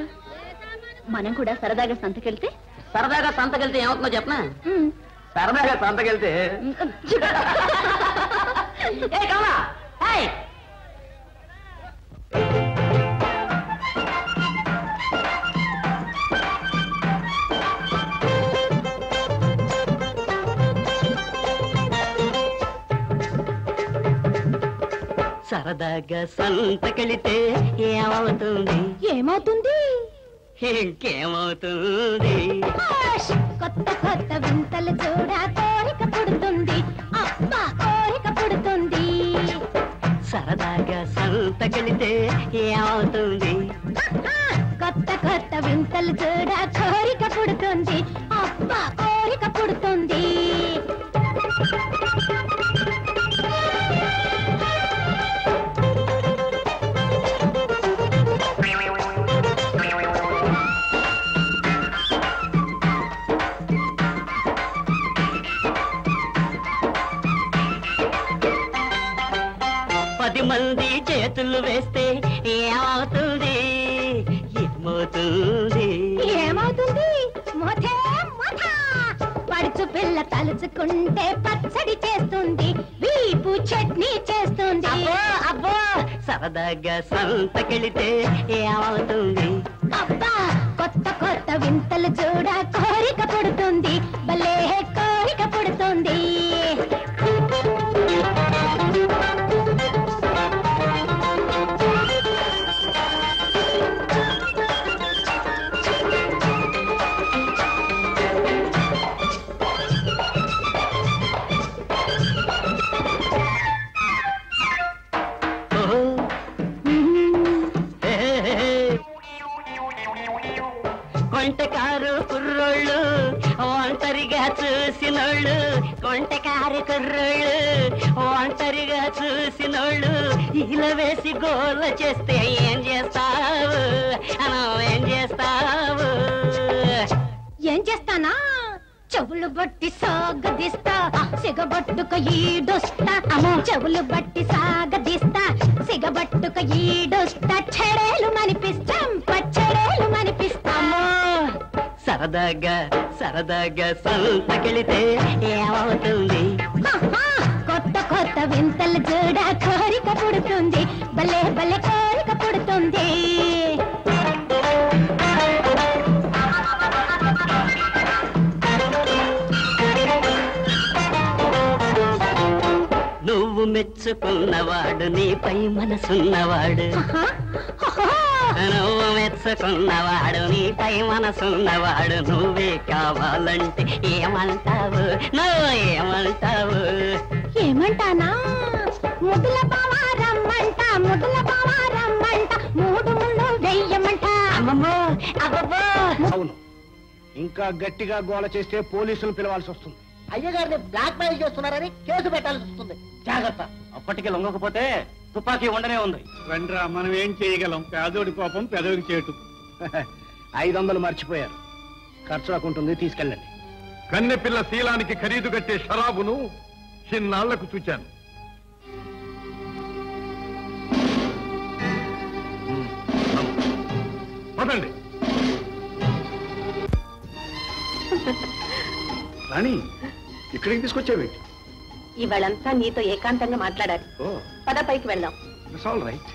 మనం కూడా సరదాగా సంతకెళ్తే సరదాగా సంతకెళ్తే ఏమవుతుందో చెప్పనా ఉమ్, సరదాగా సంతకెళ్తే ఏ కమలా ఏయ్! సరదాగా సంతకెళితే ఏమవుతుంది ఏమవుతుంది ఇంకేమవుతుంది ఆష్! కొత్త కొత్త వింతలు చూడ కోరిక పుడుతుంది అబ్బా కోరిక పుడుతుంది సరదాగా సంతకెళితే ఏమవుతుంది కొత్త కొత్త వింతలు చూడ కోరిక పుడుతుంది అబ్బా కోరిక పుడుతుంది పది మంది చేతులు వేస్తే ఏమవుతుంది ఏమవుతుంది ఏమవుతుంది మొథే మొథ పడుచు పిల్ల తలుచుకుంటే పచ్చడి చేస్తుంది వీపు చట్నీ చేస్తుంది అబ్బో అబ్బో సరదాగా సంతకెళితే ఏమవుతుంది అబ్బా కొత్త కొత్త వింతలు చూడ కోరిక పుడుతుంది భలే కోరిక పుడుతుంది చూసినోళ్ళు కొంటకారి కుర్రోళ్ళు ఒంటరిగా చూసినోళ్ళు ఇలా వేసి గోల చేస్తే ఏం చేస్తావు అను ఏం చేస్తావు ఏం చేస్తానా చెవులు బట్టి సాగదీస్తా సిగబట్టుక ఈడొస్తా అమ్మో చెవులు బట్టి సాగదీస్తా సిగబట్టుక ఈడొస్తా చెడేలు మనిపిస్తాం పచ్చడేలు మనిపిస్తాము సరదాగా సరదాగా సంతకెళితే ఏమవుతుంది కొత్త కొత్త వింతలు చూడ కోరిక పుడుతుంది భలే భలే కోరిక పుడుతుంది నువ్వు మెచ్చుకున్నవాడు నీపై మనసున్నవాడు నువ్వు మెచ్చుకున్నవాడు నీపై మనసున్నవాడు నువ్వే కావాలంటే ఏమంటావు నువ్వు ఏమంటావు ఏమంటానా ముద్దుల బావా రమ్మంట ముద్దుల బావా రమ్మంట మూడు ముళ్ళు వెయ్యమంట అమ్మమ్మో అబ్బబ్బో అవును ఇంకా గట్టిగా గోల చేస్తే పోలీసులు పిలవాల్సి వస్తుంది అయ్యగారిని బ్లాక్ మెయిల్ చేస్తున్నారని కేసు పెట్టాల్సి వస్తుంది జాగ్రత్త అప్పటికి లొంగకపోతే తుపాకీ ఉండనే ఉంది రండ్రా మనం ఏం చేయగలం పేదోడి కోపం పెదవికి చేటు ఐదు వందలు మర్చిపోయారు ఖర్చులకు ఉంటుంది తీసుకెళ్ళండి కన్నె పిల్ల శీలానికి ఖరీదు కట్టే షరాబును చిన్నాళ్లకు చూచాను పదండి రాణి ఇక్కడికి తీసుకొచ్చావేంటి ఇవాళంతా నీతో ఏకాంతంగా మాట్లాడాలి ఓ పద పైకి వెళ్దాం ఇట్స్ ఆల్ రైట్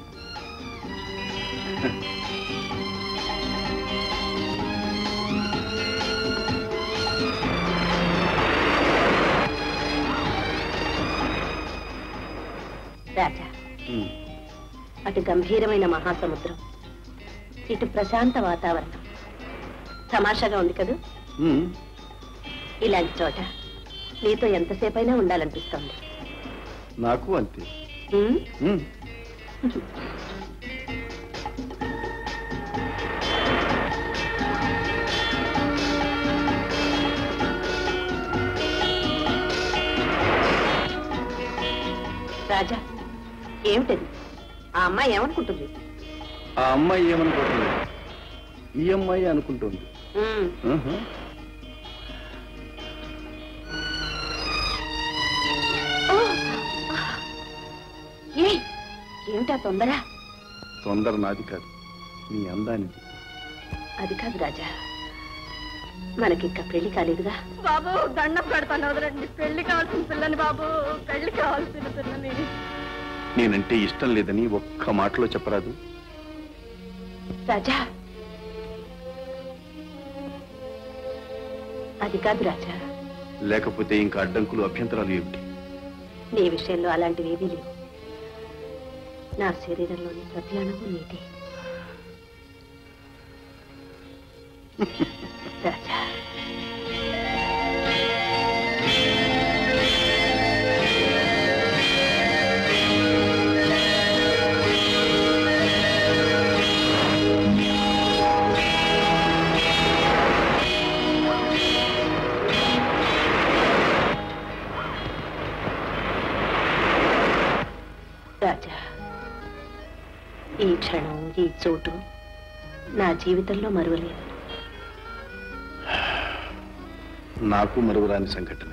రాజా అటు గంభీరమైన మహాసముద్రం ఇటు ప్రశాంత వాతావరణం తమాషాగా ఉంది కదూ ఇలాంటి చోట నీతో ఎంతసేపైనా ఉండాలనిపిస్తోంది నాకు అంతే ఉమ్? ఉమ్. రాజా ఏమిటది ఆ అమ్మాయి ఏమనుకుంటుంది ఆ అమ్మాయి ఏమనుకుంటుంది ఈ అమ్మాయి అనుకుంటుంది ఉమ్. ఉహు. ఓ! ఏ ఏమిటా తొందర తొందర నాది కాదు నీ అందానిది అది కాదు రాజా మనకింకా పెళ్లి కాలేదుగా బాబు దండం పెడతాను వదలండి పెళ్లి కావాల్సిన పిల్లని బాబు పెళ్లి కావాల్సిన పిల్లని నేనంటే ఇష్టం లేదని ఒక్క మాటలో చెప్పరాదు రాజా అది కాదు రాజా లేకపోతే ఇంకా అడ్డంకులు అభ్యంతరాలు ఏమిటి నీ విషయంలో అలాంటివి ఏమీ లేవు నా శరీరంలోని ప్రతి అణువు నీదే రాజా రాజా ఈ క్షణం ఈ చోటు నా జీవితంలో మరువలేదు నాకు మరువరాని సంఘటన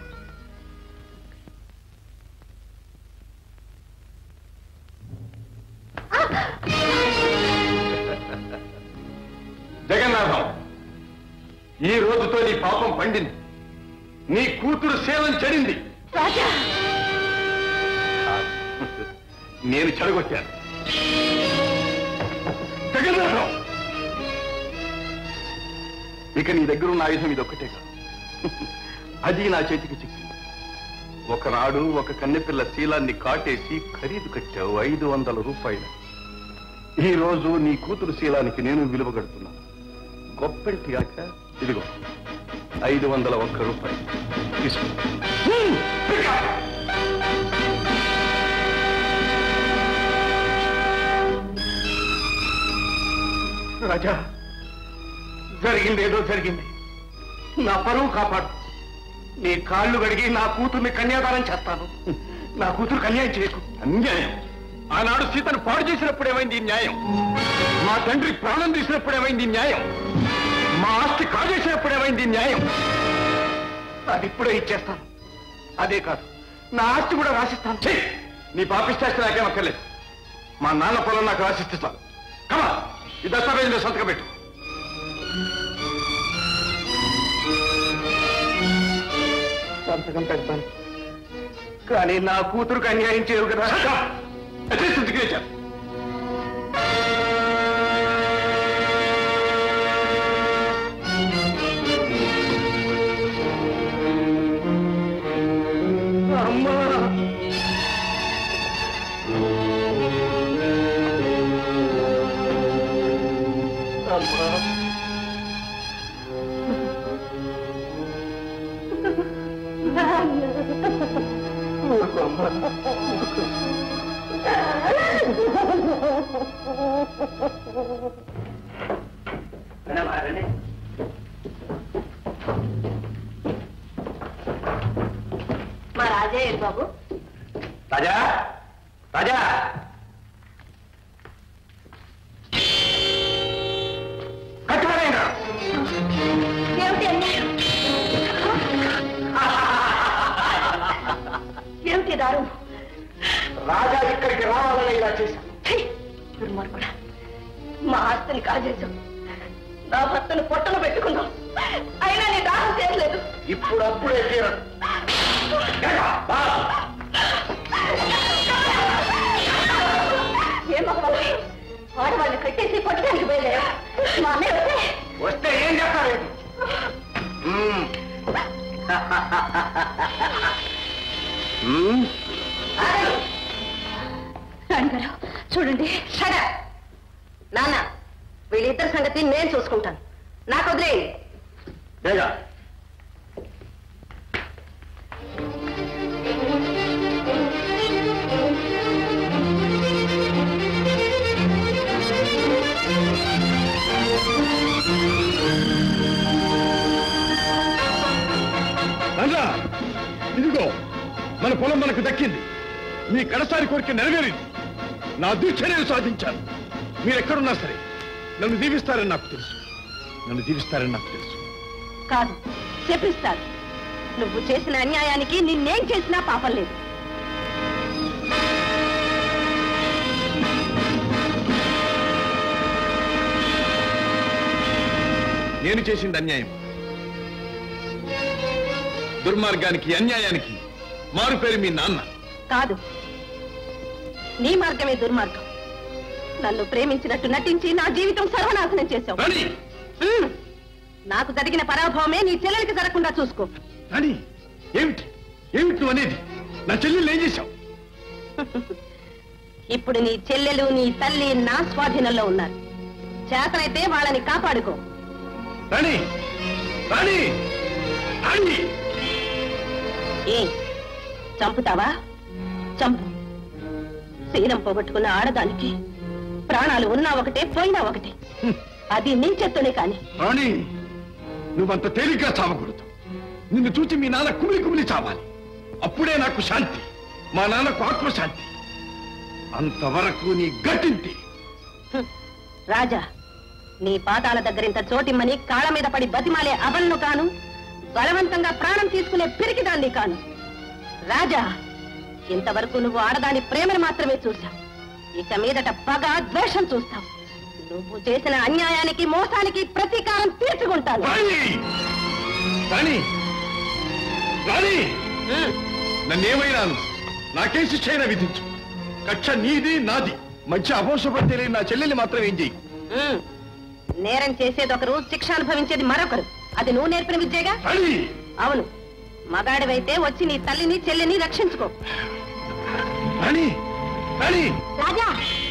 జగన్నాథం ఈ రోజుతో నీ పాపం పండింది నీ కూతురు శీలం చెడింది రాజా నేను చెడగొట్టాను జగన్నాథం ఇక నీ దగ్గర ఉన్న ఆయుధం ఇది ఒక్కటే కాదు అది నా చేతికి చిక్కి ఒకనాడు ఒక కన్నెపిల్ల శీలాన్ని కాటేసి ఖరీదు కట్టావు ఐదు వందల రూపాయలు ఈ రోజు నీ కూతురు శీలానికి నేను విలువ కడుతున్నాను గొప్పటి కాక ఇదిగో ఐదు వందల ఒక్క రూపాయలు తీసుకో రాజా జరిగింది ఏదో జరిగింది నా పరువు కాపాడు నీ కాళ్ళు కడిగి నా కూతుర్ని కన్యాదానం చేస్తాను నా కూతురు అన్యాయం చేయకు అన్యాయం ఆనాడు సీతను పాడు చేసినప్పుడు ఏమైంది ఈ న్యాయం మా తండ్రి ప్రాణం తీసినప్పుడు ఏమైంది ఈ న్యాయం మా ఆస్తి కాజేసినప్పుడు ఏమైంది ఈ న్యాయం అది ఇప్పుడే ఇచ్చేస్తాను అదే కాదు నా ఆస్తి కూడా రాసిస్తాను ఛీ! నీ పాపిష్టాస్తి నాకేం అక్కర్లేదు మా నాన్న పొలం నాకు రాసిస్తాను కమా ఈ దస్తావేజ్ మీద సంతకం పెట్టు సంతకం పెడతాను కానీ నా కూతురుకు అన్యాయం చేయవు కదా అదే సిగ్నేచర్ అమ్మా అమ్మా ఊరుకోమ్మా మా రాజా ఏడు బాబు రాజా రాజా కట్టుబడైనా ఏమిటి అన్యాయం ఏమిటి దారు రాజా ఇక్కడికి రావాలని ఇలా చేశాను దుర్మార్గుడా మా ఆస్తిని కాజేశాం నా భర్తను పొట్టను పెట్టుకున్నాం అయినా నీ దాహం చేయలేదు ఇప్పుడు అప్పుడే తీరదు ఏం మగవాళ్ళి ఆడవాళ్ళని కట్టేసి కొట్టడానికి పోయలేరు మా అన్నయ్య వస్తే వస్తే ఏం చేస్తారు మ్మ్. మ్మ్. రాణిగారు చూడండి షడ నాన్న వీళ్ళిద్దరి సంగతి నేను చూసుకుంటాను నాకు వదిలేయండి బేగా రండ్రా ఇదిగో మన పొలం మనకు దక్కింది మీ కడసారి కోరిక నెరవేరింది నా దీక్ష నేను సాధించాను మీరు ఎక్కడున్నా సరే నన్ను దీవిస్తారని నాకు తెలుసు నన్ను దీవిస్తారని నాకు తెలుసు కాదు చెప్పిస్తారు నువ్వు చేసిన అన్యాయానికి నిన్నేం చేసినా పాపం లేదు నేను చేసింది అన్యాయం దుర్మార్గానికి అన్యాయానికి మారు పేరు మీ నాన్న కాదు నీ మార్గమే దుర్మార్గం నన్ను ప్రేమించినట్టు నటించి నా జీవితం సర్వనాశనం చేశావు ఉమ్. నాకు జరిగిన పరాభవమే నీ చెల్లెలికి జరగకుండా చూసుకో అని ఏమిటి ఏమిటి నువ్వు అనేది నా చెల్లెలు ఏం చేశావు ఇప్పుడు నీ చెల్లెలు నీ తల్లి నా స్వాధీనంలో ఉన్నారు చేతనైతే వాళ్ళని కాపాడుకో రాణి రాణి రాణి ఏ చంపుతావా చంపు శీలం పోగొట్టుకున్న ఆడదానికి ప్రాణాలు ఉన్నా ఒకటే పోయినా ఒకటే అది నీ చేత్తోనే కాని రాణి నువ్వంత తేలిగ్గా చావకూడదు నిన్ను చూచి మీ నాన్న కుమిలి కుమిలి చావాలి అప్పుడే నాకు శాంతి మా నాన్నకు ఆత్మశాంతి అంతవరకు నీ గట్టింటి హ్మ్. రాజా నీ పాదాల దగ్గరింత చోటిమ్మని కాళ్ళ మీద పడి బతిమాలే అబలను కాను బలవంతంగా ప్రాణం తీసుకునే పిరికిదాన్ని కాను రాజా ఇంతవరకు నువ్వు ఆడదాని ప్రేమను మాత్రమే చూశావు ఇక మీదట పగ ద్వేషం చూస్తావు నువ్వు చేసిన అన్యాయానికి మోసానికి ప్రతీకారం తీర్చుకుంటాను రాణి రాణి నన్నేమైనాను నాకే శిక్ష అయినా విధించు కక్ష నీది నాది మంచి అపోసపడి తెలియని నా చెల్లెల్ని మాత్రం ఏం చెయ్యి ఉమ్. నేరం చేసేది ఒకరు శిక్ష అనుభవించేది మరొకరు అది నువ్వు నేర్పిన విద్యేగా రాణి అవును మగాడివైతే వచ్చి నీ తల్లిని చెల్లిని రక్షించుకో రాణి రాణి రాజా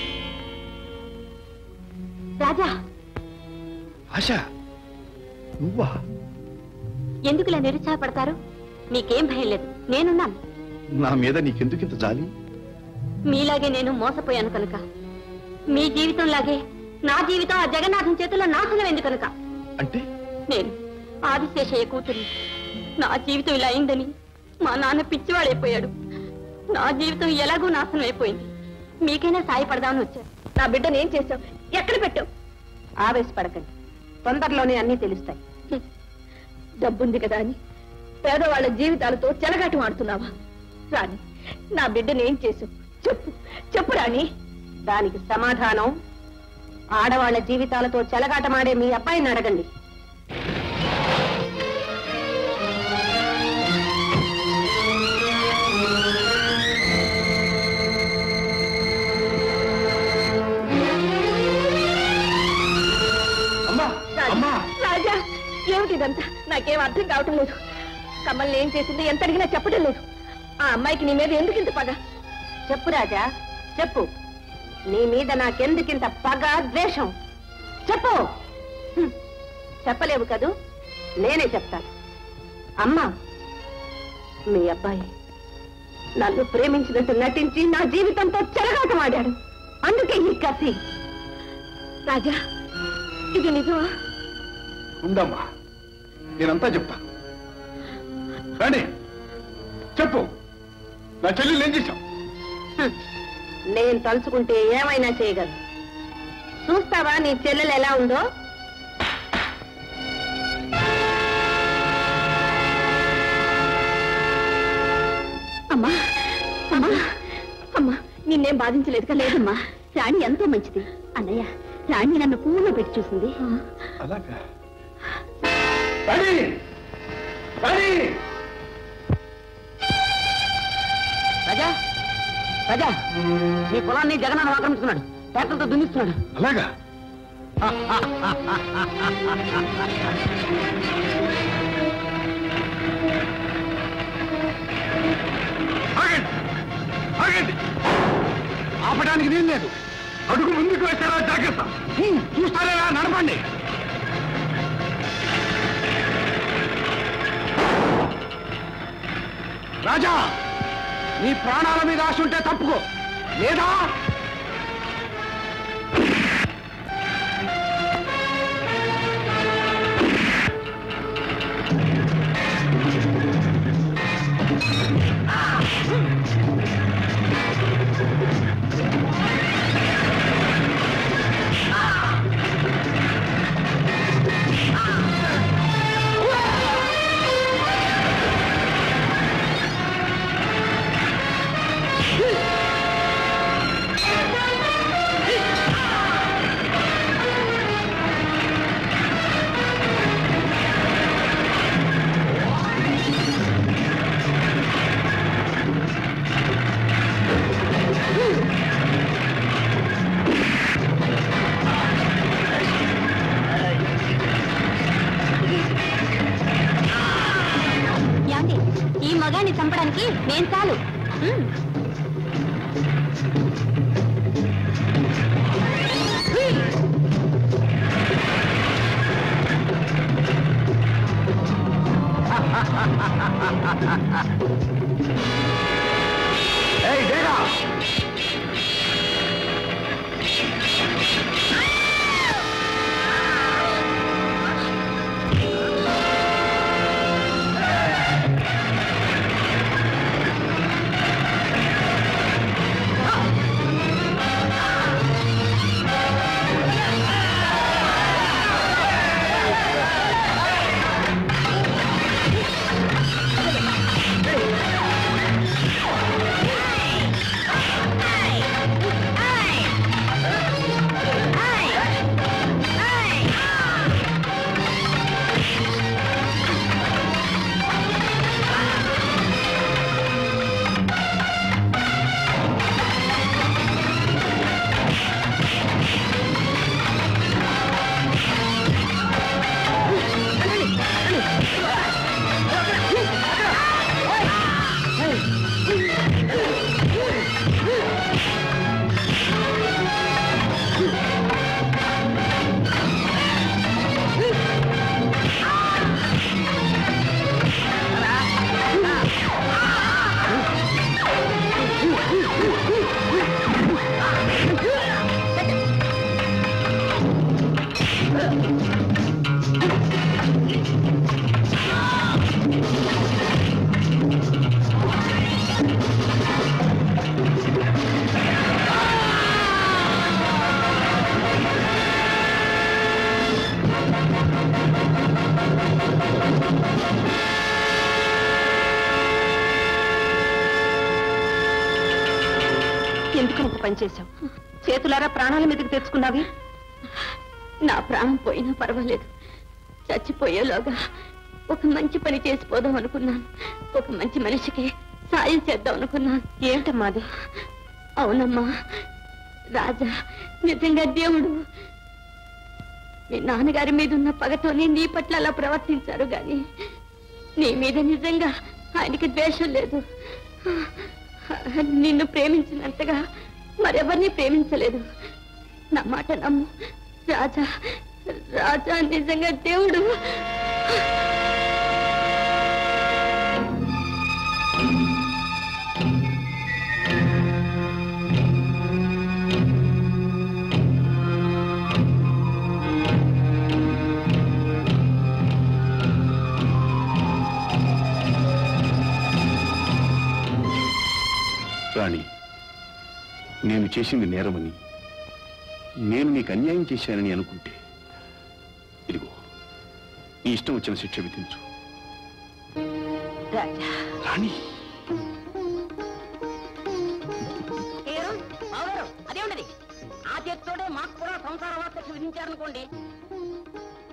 రాజా ఆశ నువ్వా ఎందుకులా నిరుత్సాహపడతారు మీకేం భయం లేదు నేనున్నాను నా మీద నీకెందుకింత జాలి మీలాగే నేను మోసపోయాను కనుక మీ జీవితంలాగే నా జీవితం ఆ జగన్నాథం చేతుల్లో నాశనం ఎందుకు కనుక అంటే నేను ఆదిశేషయ్య కూతురు నా జీవితం ఇలా అయిందని మా నాన్న పిచ్చివాడైపోయాడు నా జీవితం ఎలాగో నాశనం అయిపోయింది మీకైనా సాయపడదామని వచ్చాను నా బిడ్డను ఏం చేశావు ఎక్కడ పెట్టావు ఆవేశపడకండి తొందరలోనే అన్నీ తెలుస్తాయి డబ్బుంది కదా అని పేదవాళ్ళ జీవితాలతో చెలగాటం ఆడుతున్నావా రాణి నా బిడ్డను ఏం చేసావు చెప్పు చెప్పు రాణి దానికి సమాధానం ఆడవాళ్ల జీవితాలతో చెలగాటమాడే మీ అబ్బాయిని అడగండి అమ్మా రాజా ఏమిటి ఇదంతా నాకేం అర్థం కావటం లేదు కమ్మల్ని ఏం చేసింది ఎంత అడిగినా చెప్పడం లేదు ఆ అమ్మాయికి నీ మీద ఎందుకు ఇంత పగ చెప్పు రాజా చెప్పు నీ మీద నాకెందుకింత పగ ద్వేషం చెప్పు హ్మ్. చెప్పలేవు కదూ నేనే చెప్తాను అమ్మా మీ అబ్బాయి నన్ను ప్రేమించినట్టు నటించి నా జీవితంతో చెలగాటమాడాడు అందుకే ఈ కసి రాజా ఇది నిజమా ఉండమ్మా నేనంతా చెప్తాను రండి చెప్పు నా చెల్లెలు ఏం చేశావు హ్మ్. నేను తలుచుకుంటే ఏమైనా చేయగలను చూస్తావా నీ చెల్లెలు ఎలా ఉందో అమ్మా అమ్మా అమ్మా నిన్నేం బాధించలేదు కదా లేదమ్మా రాణి ఎంతో మంచిది అన్నయ్య రాణి నన్ను పూలో పెట్టి చూసింది అలాగా రాణి రాణి రాజా రాజా మీ పొలాన్ని జగన్నాథం ఆక్రమించుకున్నాడు ట్రాక్టర్తో దున్నిస్తున్నాడు అలాగా ఆగండి ఆగండి ఆపడానికి వీలు లేదు అడుగు ముందుకు వేస్తారా జాగ్రత్త హ్మ్, చూస్తారా నడపండి రాజా నీ ప్రాణాల మీద ఆశ ఉంటే తప్పుకో లేదా యాండి ఈ మగాన్ని చంపడానికి నేను చాలు హ్మ్. ఏయ్ డేగా ఆ ఎందుకు ఇంత పని చేశావు చేతులారా ప్రాణాల మీదకి తెచ్చుకున్నావి నా ప్రాణం పోయినా పర్వాలేదు చచ్చిపోయేలోగా ఒక మంచి పని చేసిపోదాం అనుకున్నాను ఒక మంచి మనిషికి సాయం చేద్దాం అనుకున్నాను ఏమిటమ్మా అది అవునమ్మా రాజా నిజంగా దేవుడు మీ నాన్నగారి మీద ఉన్న పగతోనే నీ పట్ల అలా ప్రవర్తించారు గాని నీ మీద నిజంగా ఆయనకి ద్వేషం లేదు నిన్ను ప్రేమించినంతగా మరెవరిని ప్రేమించలేదు నా మాట నమ్ము రాజా రాజా నిజంగా దేవుడు రాణి నేను చేసింది నేరమని నేను నీకు అన్యాయం చేశానని అనుకుంటే ఇదిగో నీ ఇష్టం వచ్చిన శిక్ష విధించు రాజా రాణి ఏరు, బావగారు, అదే ఉండదు ఆ చేతితోటే మాకు కూడా సంసార వార్త విధించారనుకోండి